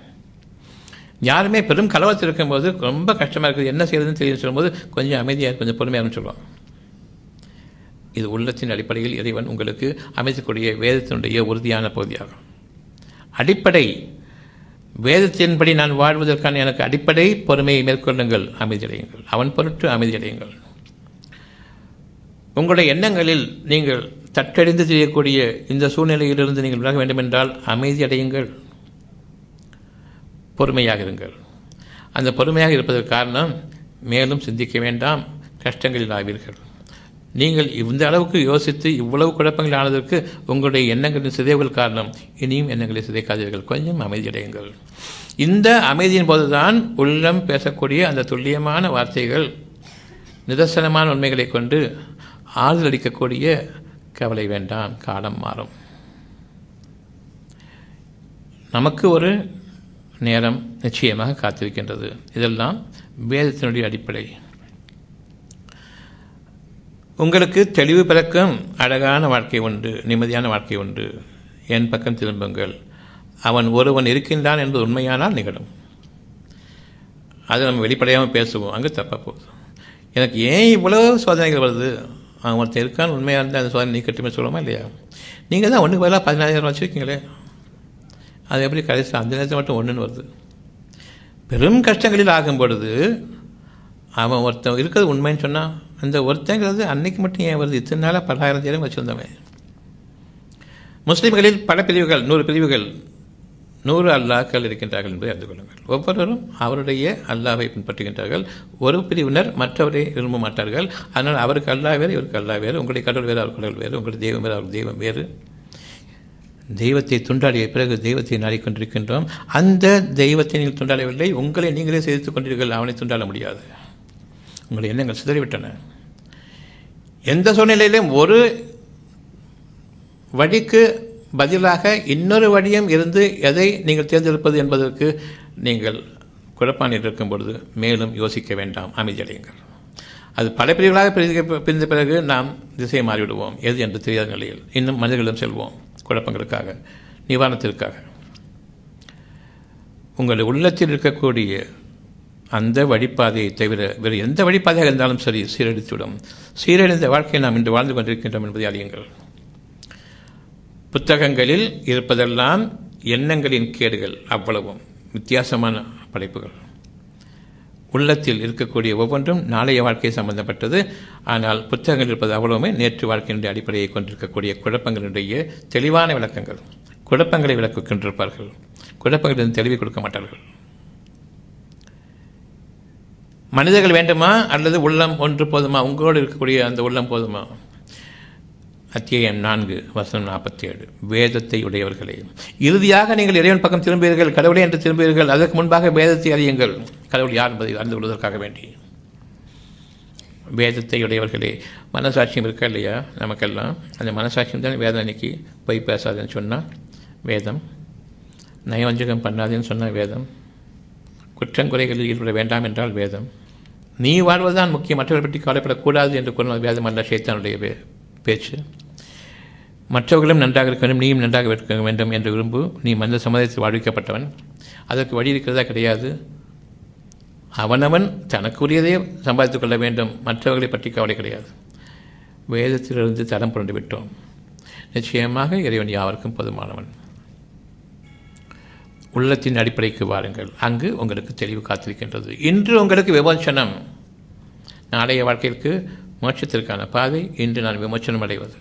யாருமே பெரும் கலவரத்தில் இருக்கும்போது ரொம்ப கஷ்டமாக இருக்குது என்ன செய்யறதுன்னு தெரியும் சொல்லும்போது கொஞ்சம் அமைதியாக கொஞ்சம் பொறுமையாக சொல்லுவாங்க இது உள்ளத்தின் அடிப்படையில் இறைவன் உங்களுக்கு அமைக்கக்கூடிய வேதத்தினுடைய உறுதியான பகுதியாகும் அடிப்படை வேதத்தின்படி நான் வாழ்வதற்கான எனக்கு அடிப்படை பொறுமையை மேற்கொள்ளுங்கள் அமைதியடையுங்கள் அவன் பொருட்டு அமைதியடையுங்கள் உங்களுடைய எண்ணங்களில் நீங்கள் தட்டறிந்து செய்யக்கூடிய இந்த சூழ்நிலையிலிருந்து நீங்கள் விலக வேண்டுமென்றால் அமைதியடையுங்கள் பொறுமையாக இருங்கள் அந்த பொறுமையாக இருப்பதற்கு காரணம் மேலும் சிந்திக்க வேண்டாம் கஷ்டங்களில் ஆவீர்கள் நீங்கள் இந்த அளவுக்கு யோசித்து இவ்வளவு குழப்பங்கள் ஆனதற்கு உங்களுடைய எண்ணங்களின் சிதைவுகள் காரணம் இனியும் எண்ணங்களை சிதைக்காதீர்கள் கொஞ்சம் அமைதியடையுங்கள் இந்த அமைதியின் போதுதான் உள்ளம் பேசக்கூடிய அந்த துல்லியமான வார்த்தைகள் நிதர்சனமான உண்மைகளை கொண்டு ஆறுதல் அளிக்கக்கூடிய கவலை வேண்டாம் காலம் மாறும் நமக்கு ஒரு நேரம் நிச்சயமாக காத்திருக்கின்றது இதெல்லாம் வேதத்தினுடைய அடிப்படை உங்களுக்கு தெளிவு பிறக்கும் அழகான வாழ்க்கை உண்டு நிம்மதியான வாழ்க்கை உண்டு என் பக்கம் திரும்புங்கள் அவன் ஒருவன் இருக்கின்றான் என்பது உண்மையானால் நிகழும் அது நம்ம வெளிப்படையாமல் பேசுவோம் அங்கே தப்பாக போகுது எனக்கு ஏன் இவ்வளோ சோதனைகள் வருது அவன் ஒருத்தன் இருக்கான்னு உண்மையாக இருந்தால் அந்த சோதனை நீக்கட்டுமே சொல்லுவோமா இல்லையா நீங்கள் தான் ஒன்றுக்கு பதிலாக பதினாயிரம் வச்சுருக்கீங்களே அது எப்படி கடைசி அந்த நேரத்தில் மட்டும் ஒன்றுன்னு வருது பெரும் கஷ்டங்களில் ஆகும் பொழுது அவன் ஒருத்தன் இருக்கிறது உண்மைன்னு சொன்னால் அந்த ஒருத்தங்கிறது அன்னைக்கு மட்டும் ஏன் வருது இத்தனை நாளாக பல்லாயிரம் தேரம் வச்சுருந்தவன் முஸ்லீம்களில் பல பிரிவுகள் நூறு பிரிவுகள் நூறு அல்லாக்கள் இருக்கின்றார்கள் என்பதை அறிந்து கொள்ளுங்கள் ஒவ்வொருவரும் அவருடைய அல்லாவை பின்பற்றுகின்றார்கள் ஒரு பிரிவினர் மற்றவரை விரும்ப மாட்டார்கள் அதனால் அவருக்கு அல்லா வேறு இவருக்கு அல்லா வேறு உங்களுடைய கடவுள் வேறு அவர் கடவுள் வேறு உங்களுடைய தெய்வம் வேறு அவர் தெய்வம் வேறு தெய்வத்தை துண்டாடிய பிறகு தெய்வத்தை நாடிக்கொண்டிருக்கின்றோம் அந்த தெய்வத்தை நீங்கள் துண்டாடவில்லை உங்களை நீங்களே செய்து கொண்டீர்கள் அவனை துண்டாட முடியாது உங்களுடைய எண்ணங்கள் சிதறிவிட்டன எந்த சூழ்நிலையிலும் ஒரு வழிக்கு பதிலாக இன்னொரு வழியும் இருந்து எதை நீங்கள் தேர்ந்தெடுப்பது என்பதற்கு நீங்கள் குழப்பானில் இருக்கும் பொழுது மேலும் யோசிக்க வேண்டாம் அமைதியடையுங்கள் அது பல பிரிவுகளாக பிரிந்து பிரிந்த பிறகு நாம் திசையை மாறிவிடுவோம் எது என்று தெரியாத நிலையில் இன்னும் மனிதர்களிடம் செல்வோம் குழப்பங்களுக்காக நிவாரணத்திற்காக உங்கள் உள்ளத்தில் இருக்கக்கூடிய அந்த வழிப்பாதையை தவிர வேறு எந்த வழிப்பாதையாக இருந்தாலும் சரி சீரழித்துவிடும் சீரழிந்த வாழ்க்கையை நாம் இன்று வாழ்ந்து கொண்டிருக்கின்றோம் என்பதை அறியுங்கள் புத்தகங்களில் இருப்பதெல்லாம் எண்ணங்களின் கேடுகள் அவ்வளவும் வித்தியாசமான படைப்புகள் உள்ளத்தில் இருக்கக்கூடிய ஒவ்வொன்றும் நாளைய வாழ்க்கை சம்பந்தப்பட்டது ஆனால் புத்தகங்கள் இருப்பது அவ்வளவுமே நேற்று வாழ்க்கையினுடைய அடிப்படையை கொண்டிருக்கக்கூடிய குழப்பங்களுடைய தெளிவான விளக்கங்கள் குழப்பங்களை விளக்கிக் கொண்டிருப்பார்கள் குழப்பங்களின் தெளிவை கொடுக்க மாட்டார்கள் மனிதர்கள் வேண்டுமா அல்லது உள்ளம் ஒன்று போதுமா உங்களோடு இருக்கக்கூடிய அந்த உள்ளம் போதுமா அத்தியாயம் நான்கு வசனம் நாற்பத்தி ஏழு வேதத்தை உடையவர்களே இறுதியாக நீங்கள் இறைவன் பக்கம் திரும்புவீர்கள் கடவுளே என்று திரும்புவீர்கள் அதற்கு முன்பாக வேதத்தை அறியுங்கள் கடவுள் யார் என்பதை அறிந்து கொள்வதற்காக வேண்டி வேதத்தை உடையவர்களே மனசாட்சியம் இருக்கா இல்லையா நமக்கெல்லாம் அந்த மனசாட்சியம் தான் வேதம் அன்னைக்கு பொய் பேசாதுன்னு சொன்னால் வேதம் நயவஞ்சகம் பண்ணாதுன்னு சொன்னால் வேதம் குற்றங்குறைகளில் ஈடுபட வேண்டாம் என்றால் வேதம் நீ வாழ்வதுதான் முக்கியம் மற்றவர்கள் பற்றி கவலைப்படக்கூடாது என்று கூறின வேதம் அல்ல சேத்தானுடைய பேச்சு மற்றவர்களும் நன்றாக இருக்க வேண்டும் நீயும் நன்றாக இருக்க வேண்டும் என்று விரும்பு நீ மனித சமுதாயத்தில் வாழ்விக்கப்பட்டவன் அதற்கு வழி இருக்கிறதா கிடையாது அவனவன் தனக்குரியதே சம்பாதித்துக் கொள்ள வேண்டும் மற்றவர்களை பற்றி கவலை கிடையாது வேதத்திலிருந்து தரம் புரண்டு விட்டோம் நிச்சயமாக இறைவன் யாவருக்கும் பொதுமானவன் உள்ளத்தின் அடிப்படைக்கு வாருங்கள் அங்கு உங்களுக்கு தெளிவு காத்திருக்கின்றது இன்று உங்களுக்கு விமோச்சனம் நாளைய வாழ்க்கைக்கு மோட்சத்திற்கான பாதை இன்று நான் விமோச்சனம் அடைவது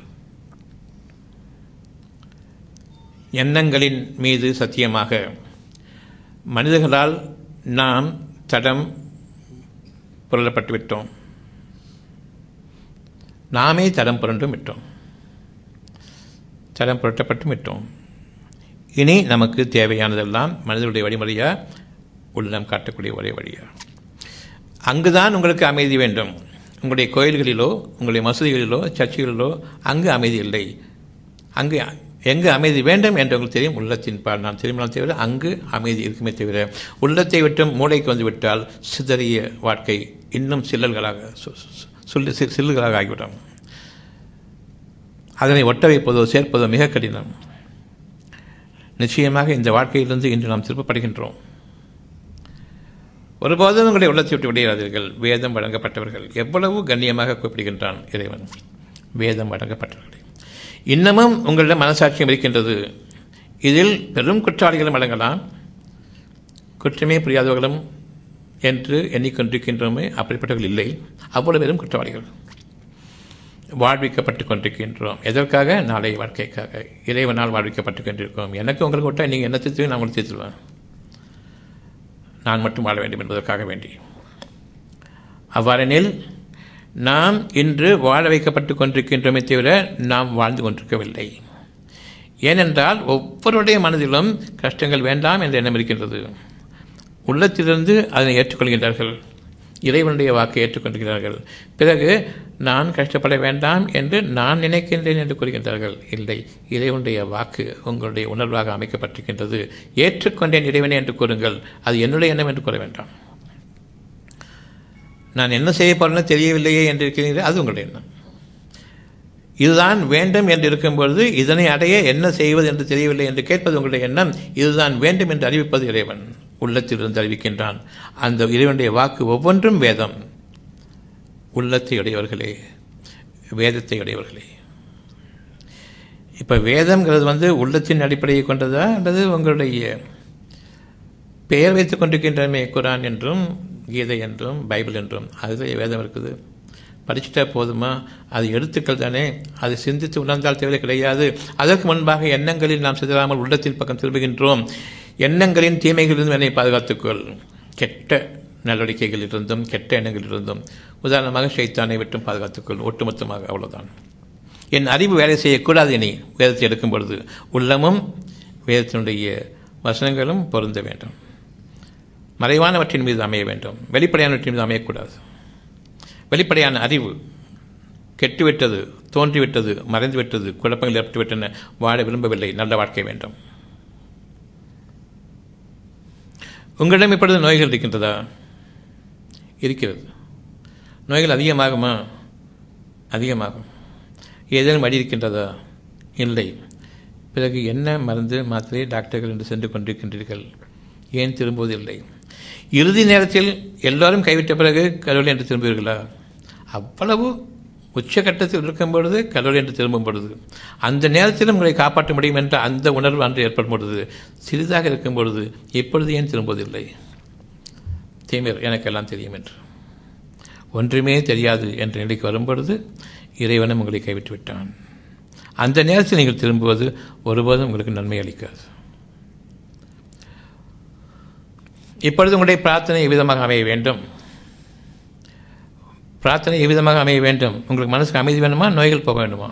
எண்ணங்களின் மீது சத்தியமாக மனிதர்களால் நாம் தடம் புரளப்பட்டு விட்டோம் நாமே தடம் புரண்டும் விட்டோம் தடம் புரட்டப்பட்டும் விட்டோம் இனி நமக்கு தேவையானதெல்லாம் மனிதனுடைய வழிமுறையா உள்ளம் காட்டக்கூடிய ஒரே வழியா அங்குதான் உங்களுக்கு அமைதி வேண்டும் உங்களுடைய கோயில்களிலோ உங்களுடைய மசூதிகளிலோ சர்ச்சுகளிலோ அங்கு அமைதி இல்லை அங்கு எங்கு அமைதி வேண்டும் என்று உங்களுக்கு தெரியும் உள்ளத்தின் பால் நான் திரும்பினால் தவிர அங்கு அமைதி இருக்குமே தவிர உள்ளத்தை விட்டும் மூளைக்கு வந்து விட்டால் சிதறிய வாழ்க்கை இன்னும் சில்லல்களாக சொல்லு சில்லுகளாக ஆகிவிடும் அதனை ஒட்ட வைப்பதோ சேர்ப்பதோ மிக கடினம் நிச்சயமாக இந்த வாழ்க்கையிலிருந்து இன்று நாம் திருப்பப்படுகின்றோம் ஒருபோதும் உங்களை உள்ளத்தை விட்டு விடையாதீர்கள் வேதம் வழங்கப்பட்டவர்கள் எவ்வளவு கண்ணியமாக கூப்பிடுகின்றான் இறைவன் வேதம் வழங்கப்பட்டவர்கள் இன்னமும் உங்களிடம் மனசாட்சியம் இருக்கின்றது இதில் பெரும் குற்றாளிகளும் அடங்கலாம் குற்றமே புரியாதவர்களும் என்று எண்ணிக்கொண்டிருக்கின்றோமே அப்படிப்பட்டவர்கள் இல்லை அவ்வளவு பெரும் குற்றவாளிகள் வாழ்விக்கப்பட்டு கொண்டிருக்கின்றோம் எதற்காக நாளை வாழ்க்கைக்காக இறைவனால் வாழ்விக்கப்பட்டு கொண்டிருக்கோம் எனக்கு உங்களுக்கு விட்டால் நீங்கள் என்ன தீர்த்து நான் உங்களுக்கு தீர்த்துருவேன் நான் மட்டும் வாழ வேண்டும் என்பதற்காக வேண்டி அவ்வாறெனில் நாம் இன்று வாழ வைக்கப்பட்டு கொண்டிருக்கின்றோமே தவிர நாம் வாழ்ந்து கொண்டிருக்கவில்லை ஏனென்றால் ஒவ்வொருடைய மனதிலும் கஷ்டங்கள் வேண்டாம் என்ற எண்ணம் இருக்கின்றது உள்ளத்திலிருந்து அதனை ஏற்றுக்கொள்கின்றார்கள் இறைவனுடைய வாக்கை ஏற்றுக்கொண்டிருக்கிறார்கள் பிறகு நான் கஷ்டப்பட வேண்டாம் என்று நான் நினைக்கின்றேன் என்று கூறுகின்றார்கள் இல்லை இறைவனுடைய வாக்கு உங்களுடைய உணர்வாக அமைக்கப்பட்டிருக்கின்றது ஏற்றுக்கொண்டேன் இறைவனே என்று கூறுங்கள் அது என்னுடைய எண்ணம் என்று கூற வேண்டாம் நான் என்ன செய்ய போறேன்னு தெரியவில்லையே என்று இருக்கிறீர்கள் அது உங்களுடைய எண்ணம் இதுதான் வேண்டும் என்று இருக்கும்பொழுது இதனை அடைய என்ன செய்வது என்று தெரியவில்லை என்று கேட்பது உங்களுடைய எண்ணம் இதுதான் வேண்டும் என்று அறிவிப்பது இறைவன் உள்ளத்திலிருந்து அறிவிக்கின்றான் அந்த இறைவனுடைய வாக்கு ஒவ்வொன்றும் வேதம் உள்ளத்தை உடையவர்களே வேதத்தை உடையவர்களே இப்போ வேதம்ங்கிறது வந்து உள்ளத்தின் அடிப்படையை கொண்டதா அல்லது உங்களுடைய பெயர் வைத்துக் கொண்டிருக்கின்றமே குரான் என்றும் கீதை என்றும் பைபிள் என்றும் அதுதான் வேதம் இருக்குது படிச்சுட்டா போதுமா அது எழுத்துக்கள் தானே அது சிந்தித்து உணர்ந்தால் தேவை கிடையாது அதற்கு முன்பாக எண்ணங்களில் நாம் சிதறாமல் உள்ளத்தின் பக்கம் திரும்புகின்றோம் எண்ணங்களின் தீமைகளிலிருந்து என்னை பாதுகாத்துக்கொள் கெட்ட நடவடிக்கைகளிலிருந்தும் கெட்ட எண்ணங்களிலிருந்தும் உதாரணமாக ஷைத்தானை விட்டும் பாதுகாத்துக்கொள் ஒட்டுமொத்தமாக அவ்வளவுதான் என் அறிவு வேலை செய்யக்கூடாது இனி வேதத்தை எடுக்கும் பொழுது உள்ளமும் வேதத்தினுடைய வசனங்களும் பொருந்த வேண்டும் மறைவானவற்றின் மீது அமைய வேண்டும் வெளிப்படையானவற்றின் மீது அமையக்கூடாது வெளிப்படையான அறிவு கெட்டுவிட்டது தோன்றிவிட்டது மறைந்துவிட்டது குழப்பங்கள் ஏற்பட்டுவிட்டன வாழ விரும்பவில்லை நல்ல வாழ்க்கை வேண்டும் உங்களிடம் இப்பொழுது நோய்கள் இருக்கின்றதா இருக்கிறது நோய்கள் அதிகமாகுமா அதிகமாகும் ஏதேனும் வழி இருக்கின்றதா இல்லை பிறகு என்ன மருந்து மாத்திரை டாக்டர்கள் என்று சென்று கொண்டிருக்கின்றீர்கள் ஏன் திரும்புவதில்லை இறுதி நேரத்தில் எல்லோரும் கைவிட்ட பிறகு கடவுள் என்று திரும்புவீர்களா அவ்வளவு உச்சகட்டத்தில் இருக்கும் பொழுது கடவுள் என்று திரும்பும் பொழுது அந்த நேரத்திலும் உங்களை காப்பாற்ற முடியும் என்ற அந்த உணர்வு அன்று ஏற்படும் பொழுது சிறிதாக இருக்கும் பொழுது இப்பொழுது ஏன் திரும்புவதில்லை தீமையர் எனக்கெல்லாம் தெரியும் என்று ஒன்றுமே தெரியாது என்ற நிலைக்கு வரும்பொழுது இறைவனும் உங்களை கைவிட்டு விட்டான் அந்த நேரத்தில் நீங்கள் திரும்புவது ஒருபோதும் உங்களுக்கு நன்மை அளிக்காது இப்பொழுது உங்களுடைய பிரார்த்தனை எவ்விதமாக அமைய வேண்டும் பிரார்த்தனை எவ்விதமாக அமைய வேண்டும் உங்களுக்கு மனசுக்கு அமைதி வேணுமா நோய்கள் போக வேண்டுமா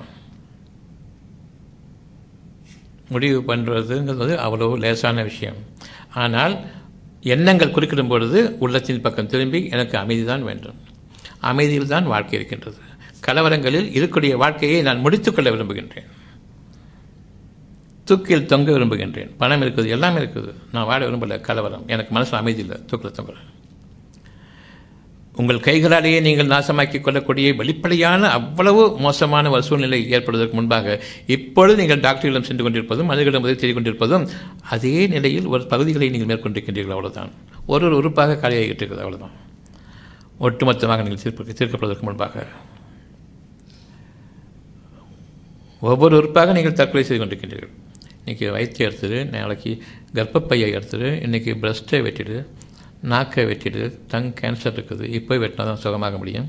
முடிவு பண்ணுறதுங்கிறது அவ்வளவு லேசான விஷயம் ஆனால் எண்ணங்கள் குறுக்கிடும் பொழுது உள்ளத்தின் பக்கம் திரும்பி எனக்கு அமைதி தான் வேண்டும் அமைதியில் தான் வாழ்க்கை இருக்கின்றது கலவரங்களில் இருக்கக்கூடிய வாழ்க்கையை நான் முடித்துக்கொள்ள விரும்புகின்றேன் தூக்கில் தொங்க விரும்புகின்றேன் பணம் இருக்குது எல்லாமே இருக்குது நான் வாழ விரும்பல கலவரம் எனக்கு மனசில் அமைதி இல்லை தூக்கில் தொங்குறேன் உங்கள் கைகளாலேயே நீங்கள் நாசமாக்கி கொள்ளக்கூடிய வெளிப்படையான அவ்வளவு மோசமான ஒரு சூழ்நிலை ஏற்படுவதற்கு முன்பாக இப்பொழுது நீங்கள் டாக்டர்களிடம் சென்று கொண்டிருப்பதும் மனிதர்களிடம் உதவி செய்து கொண்டிருப்பதும் அதே நிலையில் ஒரு பகுதிகளை நீங்கள் மேற்கொண்டிருக்கின்றீர்கள் அவ்வளவுதான் ஒரு ஒரு உறுப்பாக காலியாகிட்டு இருக்குது அவ்வளவுதான் ஒட்டுமொத்தமாக நீங்கள் தீர்ப்பு தீர்க்கப்படுவதற்கு முன்பாக ஒவ்வொரு உறுப்பாக நீங்கள் தற்கொலை செய்து கொண்டிருக்கின்றீர்கள் இன்றைக்கி வயிற்றை எடுத்துடு நாளைக்கு கர்ப்பப்பையை எடுத்துடு இன்றைக்கி பிரஸ்ட்டை வெட்டிடு நாக்கை வெட்டிடு டங் கேன்சர் இருக்குது இப்போ வெட்டினா தான் சுகமாக முடியும்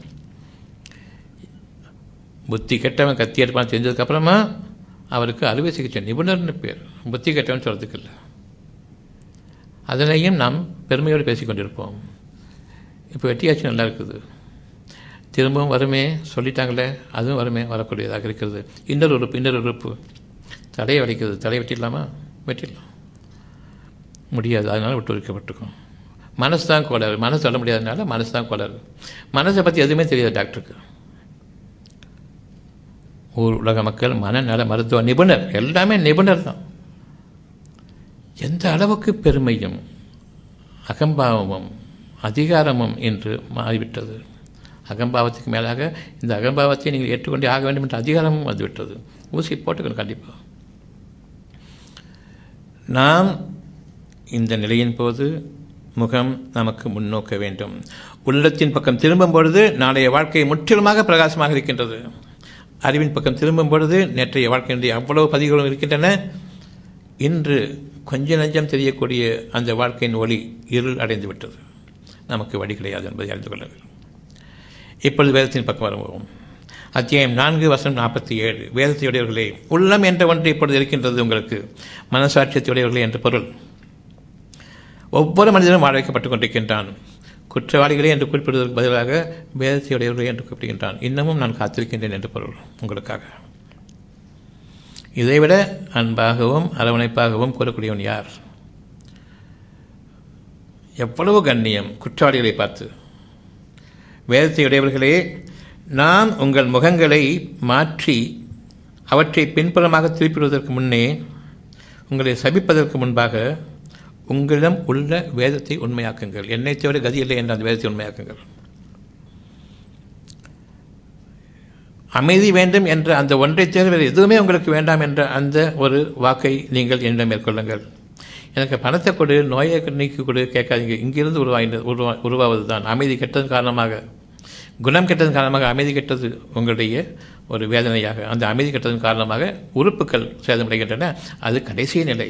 புத்தி கெட்டவன் கத்தி எடுப்பான்னு தெரிஞ்சதுக்கப்புறமா அவருக்கு அறுவை சிகிச்சை நிபுணர்னு பேர் புத்தி கெட்டவன் சொல்கிறதுக்கு இல்லை அதனையும் நாம் பெருமையோடு பேசிக்கொண்டிருப்போம் இப்போ வெட்டியாச்சு நல்லா இருக்குது திரும்பவும் வருமே சொல்லிட்டாங்களே அதுவும் வருமே வரக்கூடியதாக இருக்கிறது இன்னொரு உறுப்பு இன்னொரு உறுப்பு தலையை வலிக்கிறது தலையை வெட்டிடலாமா வெட்டிடலாம் முடியாது அதனால் விட்டு வைக்கப்பட்டிருக்கோம் மனசு தான் கோளாறு மனசு சொல்ல முடியாதனால மனசு தான் கோளாறு மனசை பற்றி எதுவுமே தெரியாது டாக்டருக்கு ஊர் உலக மக்கள் மனநல மருத்துவ நிபுணர் எல்லாமே நிபுணர் தான் எந்த அளவுக்கு பெருமையும் அகம்பாவமும் அதிகாரமும் என்று மாறிவிட்டது அகம்பாவத்துக்கு மேலாக இந்த அகம்பாவத்தை நீங்கள் ஏற்றுக்கொண்டே ஆக வேண்டும் என்ற அதிகாரமும் வந்துவிட்டது ஊசி போட்டுக்கணும் கண்டிப்பாக நாம் இந்த நிலையின் போது முகம் நமக்கு முன்னோக்க வேண்டும் உள்ளத்தின் பக்கம் திரும்பும் பொழுது நாளைய வாழ்க்கை முற்றிலுமாக பிரகாசமாக இருக்கின்றது அறிவின் பக்கம் திரும்பும் பொழுது நேற்றைய வாழ்க்கையினுடைய அவ்வளவு பதிவுகளும் இருக்கின்றன இன்று கொஞ்ச நஞ்சம் தெரியக்கூடிய அந்த வாழ்க்கையின் ஒளி இருள் அடைந்து விட்டது நமக்கு வழி கிடையாது என்பதை அறிந்து கொள்ள வேண்டும் இப்பொழுது வேதத்தின் பக்கம் வருவோம் அத்தியாயம் நான்கு வசனம் நாற்பத்தி ஏழு வேதத்தையுடையவர்களே உள்ளம் என்ற ஒன்று இப்பொழுது இருக்கின்றது உங்களுக்கு மனசாட்சியத்தையுடையவர்களே என்ற பொருள் ஒவ்வொரு மனிதனும் வாழ வைக்கப்பட்டுக் கொண்டிருக்கின்றான் குற்றவாளிகளே என்று குறிப்பிடுவதற்கு பதிலாக வேதத்தையுடையவர்களே என்று குறிப்பிடுகின்றான் இன்னமும் நான் காத்திருக்கின்றேன் என்று பொருள் உங்களுக்காக இதைவிட அன்பாகவும் அரவணைப்பாகவும் கூறக்கூடியவன் யார் எவ்வளவு கண்ணியம் குற்றவாளிகளை பார்த்து வேதத்தை உடையவர்களே நான் உங்கள் முகங்களை மாற்றி அவற்றை பின்புறமாக திருப்பிடுவதற்கு முன்னே உங்களை சபிப்பதற்கு முன்பாக உங்களிடம் உள்ள வேதத்தை உண்மையாக்குங்கள் என்னை தவிர கதி இல்லை என்ற அந்த வேதத்தை உண்மையாக்குங்கள் அமைதி வேண்டும் என்ற அந்த ஒன்றை தவிர வேறு எதுவுமே உங்களுக்கு வேண்டாம் என்ற அந்த ஒரு வாக்கை நீங்கள் என்னிடம் மேற்கொள்ளுங்கள் எனக்கு பணத்தை கொடு நோயை நீக்கி கொடு கேட்காதீங்க இங்கிருந்து உருவாகின உருவா உருவாவது தான் அமைதி கெட்டதன் காரணமாக குணம் கெட்டதன் காரணமாக அமைதி கெட்டது உங்களுடைய ஒரு வேதனையாக அந்த அமைதி கெட்டதன் காரணமாக உறுப்புகள் சேதமடைகின்றன அது கடைசி நிலை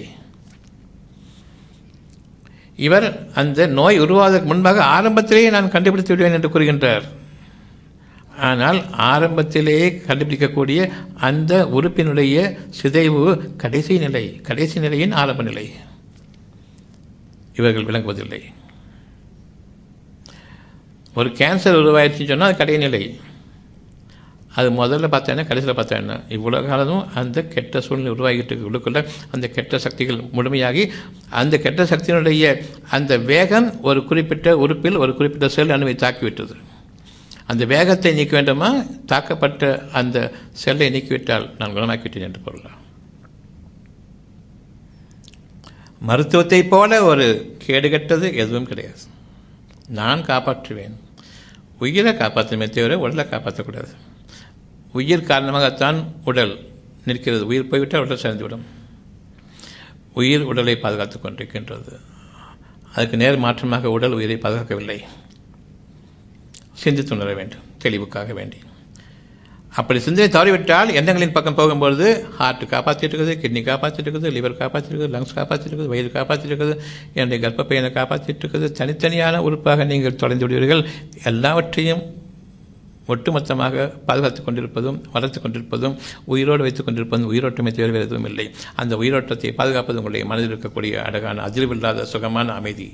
இவர் அந்த நோய் உருவாவதற்கு முன்பாக ஆரம்பத்திலேயே நான் கண்டுபிடித்து விடுவேன் என்று கூறுகின்றார் ஆனால் ஆரம்பத்திலேயே கண்டுபிடிக்கக்கூடிய அந்த உறுப்பினுடைய சிதைவு கடைசி நிலை கடைசி நிலையின் ஆரம்ப நிலை இவர்கள் விளங்குவதில்லை ஒரு கேன்சர் உருவாயிடுச்சுன்னு சொன்னால் அது கடைநிலை அது முதல்ல பார்த்தேன்னா கடைசியில் பார்த்தேன்னா இவ்வளோ காலமும் அந்த கெட்ட சூழ்நிலை உருவாகிட்டு உள்ளுக்குள்ள அந்த கெட்ட சக்திகள் முழுமையாகி அந்த கெட்ட சக்தியினுடைய அந்த வேகம் ஒரு குறிப்பிட்ட உறுப்பில் ஒரு குறிப்பிட்ட செல் அணுவை தாக்கிவிட்டது அந்த வேகத்தை நீக்க வேண்டுமா தாக்கப்பட்ட அந்த செல்லை நீக்கிவிட்டால் நான் குணமாக்கிவிட்டேன் என்று பொருள் மருத்துவத்தை போல ஒரு கேடுகட்டது எதுவும் கிடையாது நான் காப்பாற்றுவேன் உயிரை காப்பாற்றுமே தவிர உடலை காப்பாற்றக்கூடாது உயிர் காரணமாகத்தான் உடல் நிற்கிறது உயிர் போய்விட்டால் உடல் சேர்ந்துவிடும் உயிர் உடலை பாதுகாத்துக் கொண்டிருக்கின்றது அதுக்கு நேர் மாற்றமாக உடல் உயிரை பாதுகாக்கவில்லை சிந்தித்து உணர வேண்டும் தெளிவுக்காக வேண்டி அப்படி சிந்தனை தவறிவிட்டால் எண்ணங்களின் பக்கம் போகும்பொழுது ஹார்ட் காப்பாற்றிட்டு இருக்குது கிட்னி காப்பாற்றிட்டு இருக்குது லிவர் காப்பாற்றிட்டு இருக்குது லங்ஸ் காப்பாற்றிட்டு இருக்குது வயிறு காப்பாற்றிட்டு இருக்குது என்னுடைய கர்ப்பப்பையனை காப்பாற்றிட்டு இருக்குது தனித்தனியான உறுப்பாக நீங்கள் தொடர்ந்து விடுவீர்கள் எல்லாவற்றையும் ஒட்டுமொத்தமாக பாதுகாத்துக் கொண்டிருப்பதும் வளர்த்து கொண்டிருப்பதும் உயிரோடு வைத்துக் கொண்டிருப்பதும் உயிரோட்டமே தவிர வேறு எதுவும் இல்லை அந்த உயிரோட்டத்தை பாதுகாப்பது உங்களுடைய மனதில் இருக்கக்கூடிய அழகான அதிர்வில்லாத சுகமான அமைதி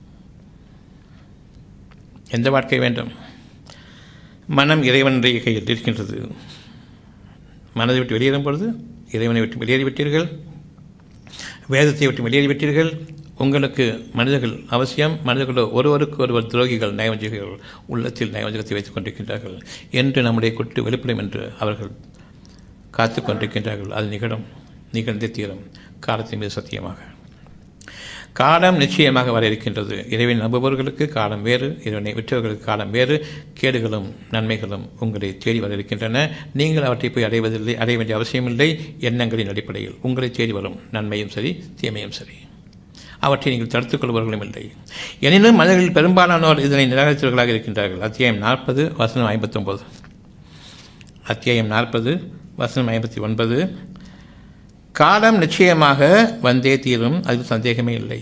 எந்த வாழ்க்கை வேண்டும் மனம் இறைவனுடைய கையில் இருக்கின்றது மனதை விட்டு வெளியேறும் பொழுது இறைவனை விட்டு வெளியேறிவிட்டீர்கள் வேதத்தை விட்டு வெளியேறிவிட்டீர்கள் உங்களுக்கு மனிதர்கள் அவசியம் மனிதர்களோ ஒருவருக்கு ஒருவர் துரோகிகள் நயவஞ்சகர்கள் உள்ளத்தில் நயவஞ்சகத்தை வைத்துக் கொண்டிருக்கின்றார்கள் என்று நம்முடைய குட்டு வெளிப்படும் என்று அவர்கள் காத்து கொண்டிருக்கின்றார்கள் அது நிகழும் நிகழ்ந்தே தீரும் காலத்தின் மீது சத்தியமாக காலம் நிச்சயமாக வர இருக்கின்றது இறைவன் நம்புபவர்களுக்கு காலம் வேறு இறைவனை விற்றவர்களுக்கு காலம் வேறு கேடுகளும் நன்மைகளும் உங்களை தேடி வர இருக்கின்றன நீங்கள் அவற்றை போய் அடைவதில்லை அடைய வேண்டிய அவசியமில்லை எண்ணங்களின் அடிப்படையில் உங்களை தேடி வரும் நன்மையும் சரி தீமையும் சரி அவற்றை நீங்கள் தடுத்துக் கொள்பவர்களும் இல்லை எனினும் மனிதர்களில் பெரும்பாலானோர் இதனை நிராகரித்தவர்களாக இருக்கின்றார்கள் அத்தியாயம் நாற்பது வசனம் ஐம்பத்தொன்பது அத்தியாயம் நாற்பது வசனம் ஐம்பத்தி ஒன்பது காலம் நிச்சயமாக வந்தே தீரும் அது சந்தேகமே இல்லை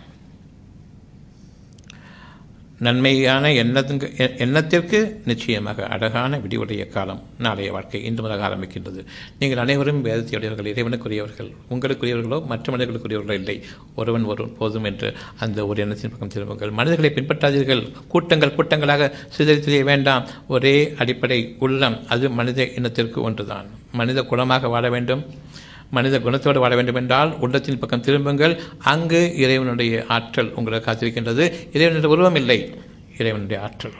நன்மையான எண்ணத்துக்கு எண்ணத்திற்கு நிச்சயமாக அழகான விடிவுடைய காலம் நாளைய வாழ்க்கை இன்று முதலாக ஆரம்பிக்கின்றது நீங்கள் அனைவரும் வேதத்தையுடையவர்கள் இறைவனுக்குரியவர்கள் உங்களுக்குரியவர்களோ மற்ற மனிதர்களுக்குரியவர்களோ இல்லை ஒருவன் ஒரு போதும் என்று அந்த ஒரு எண்ணத்தின் பக்கம் திரும்புங்கள் மனிதர்களை பின்பற்றாதீர்கள் கூட்டங்கள் கூட்டங்களாக சிதறி தெரிய வேண்டாம் ஒரே அடிப்படை உள்ளம் அது மனித இனத்திற்கு ஒன்றுதான் மனித குணமாக வாழ வேண்டும் மனித குணத்தோடு வாழ வேண்டும் என்றால் உள்ளத்தின் பக்கம் திரும்புங்கள் அங்கு இறைவனுடைய ஆற்றல் உங்களை காத்திருக்கின்றது இறைவனுடைய உருவம் இல்லை இறைவனுடைய ஆற்றல்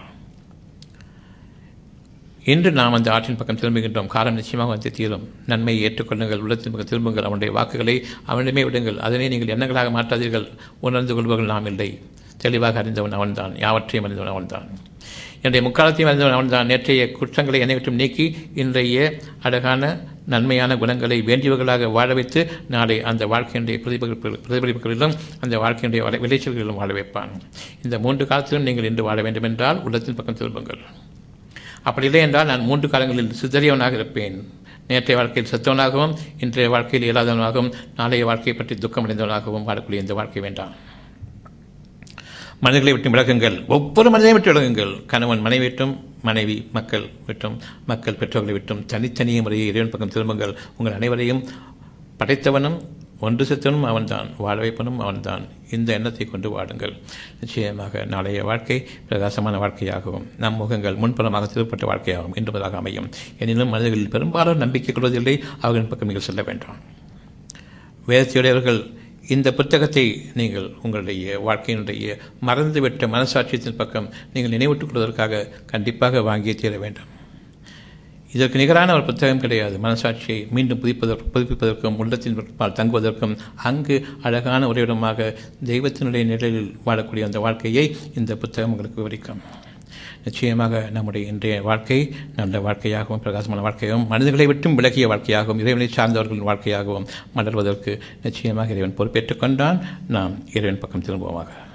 இன்று நாம் அந்த ஆற்றின் பக்கம் திரும்புகின்றோம் காலம் நிச்சயமாக வந்து தீரும் நன்மையை ஏற்றுக்கொள்ளுங்கள் உள்ளத்தின் பக்கம் திரும்புங்கள் அவனுடைய வாக்குகளை அவனிடமே விடுங்கள் அதனை நீங்கள் எண்ணங்களாக மாற்றாதீர்கள் உணர்ந்து கொள்பவர்கள் நாம் இல்லை தெளிவாக அறிந்தவன் அவன்தான் யாவற்றையும் அறிந்தவன் அவன்தான் என்னுடைய முக்காலத்தையும் அறிந்தவன் அவன்தான் நேற்றைய குற்றங்களை என்னை விட்டும் நீக்கி இன்றைய அழகான நன்மையான குணங்களை வேண்டியவர்களாக வாழ வைத்து நாளை அந்த வாழ்க்கையினுடைய பிரதிபலிப்பு பிரதிபலிப்புகளிலும் அந்த வாழ்க்கையினுடைய விளைச்சல்களிலும் வாழ வைப்பான் இந்த மூன்று காலத்திலும் நீங்கள் இன்று வாழ வேண்டும் என்றால் உள்ளத்தின் பக்கம் திரும்புங்கள் அப்படி இல்லை என்றால் நான் மூன்று காலங்களில் சிதறியவனாக இருப்பேன் நேற்றைய வாழ்க்கையில் செத்தவனாகவும் இன்றைய வாழ்க்கையில் இயலாதவனாகவும் நாளைய வாழ்க்கையை பற்றி துக்கமடைந்தவனாகவும் வாழக்கூடிய இந்த வாழ்க்கை வேண்டாம் மனிதர்களை விட்டு விலகுங்கள் ஒவ்வொரு மனிதனை விட்டு விலகுங்கள் கணவன் மனைவி விட்டும் மனைவி மக்கள் விட்டும் மக்கள் பெற்றோர்களை விட்டும் தனித்தனிய முறையை இறைவன் பக்கம் திரும்புங்கள் உங்கள் அனைவரையும் படைத்தவனும் ஒன்று செத்தவனும் அவன்தான் வாழ வைப்பனும் அவன்தான் இந்த எண்ணத்தை கொண்டு வாடுங்கள் நிச்சயமாக நாளைய வாழ்க்கை பிரகாசமான வாழ்க்கையாகவும் நம் முகங்கள் முன்புறமாக திருப்பட்ட வாழ்க்கையாகும் என்பதாக அமையும் எனினும் மனிதர்களில் பெரும்பாலும் நம்பிக்கை கொள்வதில்லை அவர்களின் பக்கம் நீங்கள் செல்ல வேண்டாம் வேதத்தையுடையவர்கள் இந்த புத்தகத்தை நீங்கள் உங்களுடைய வாழ்க்கையினுடைய மறந்துவிட்ட மனசாட்சியத்தின் பக்கம் நீங்கள் நினைவூட்டுக் கொள்வதற்காக கண்டிப்பாக வாங்கியே தீர வேண்டும் இதற்கு நிகரான ஒரு புத்தகம் கிடையாது மனசாட்சியை மீண்டும் புதுப்பிப்பதற்கு புதுப்பிப்பதற்கும் உள்ளத்தின் பால் தங்குவதற்கும் அங்கு அழகான உறைவிடமாக தெய்வத்தினுடைய நிலையில் வாழக்கூடிய அந்த வாழ்க்கையை இந்த புத்தகம் உங்களுக்கு விவரிக்கும் நிச்சயமாக நம்முடைய இன்றைய வாழ்க்கை நல்ல வாழ்க்கையாகவும் பிரகாசமான வாழ்க்கையாகவும் மனிதர்களை விட்டும் விலகிய வாழ்க்கையாகவும் இறைவனை சார்ந்தவர்களின் வாழ்க்கையாகவும் மலர்வதற்கு நிச்சயமாக இறைவன் பொறுப்பேற்றுக் கொண்டான் நாம் இறைவன் பக்கம் திரும்புவோமாக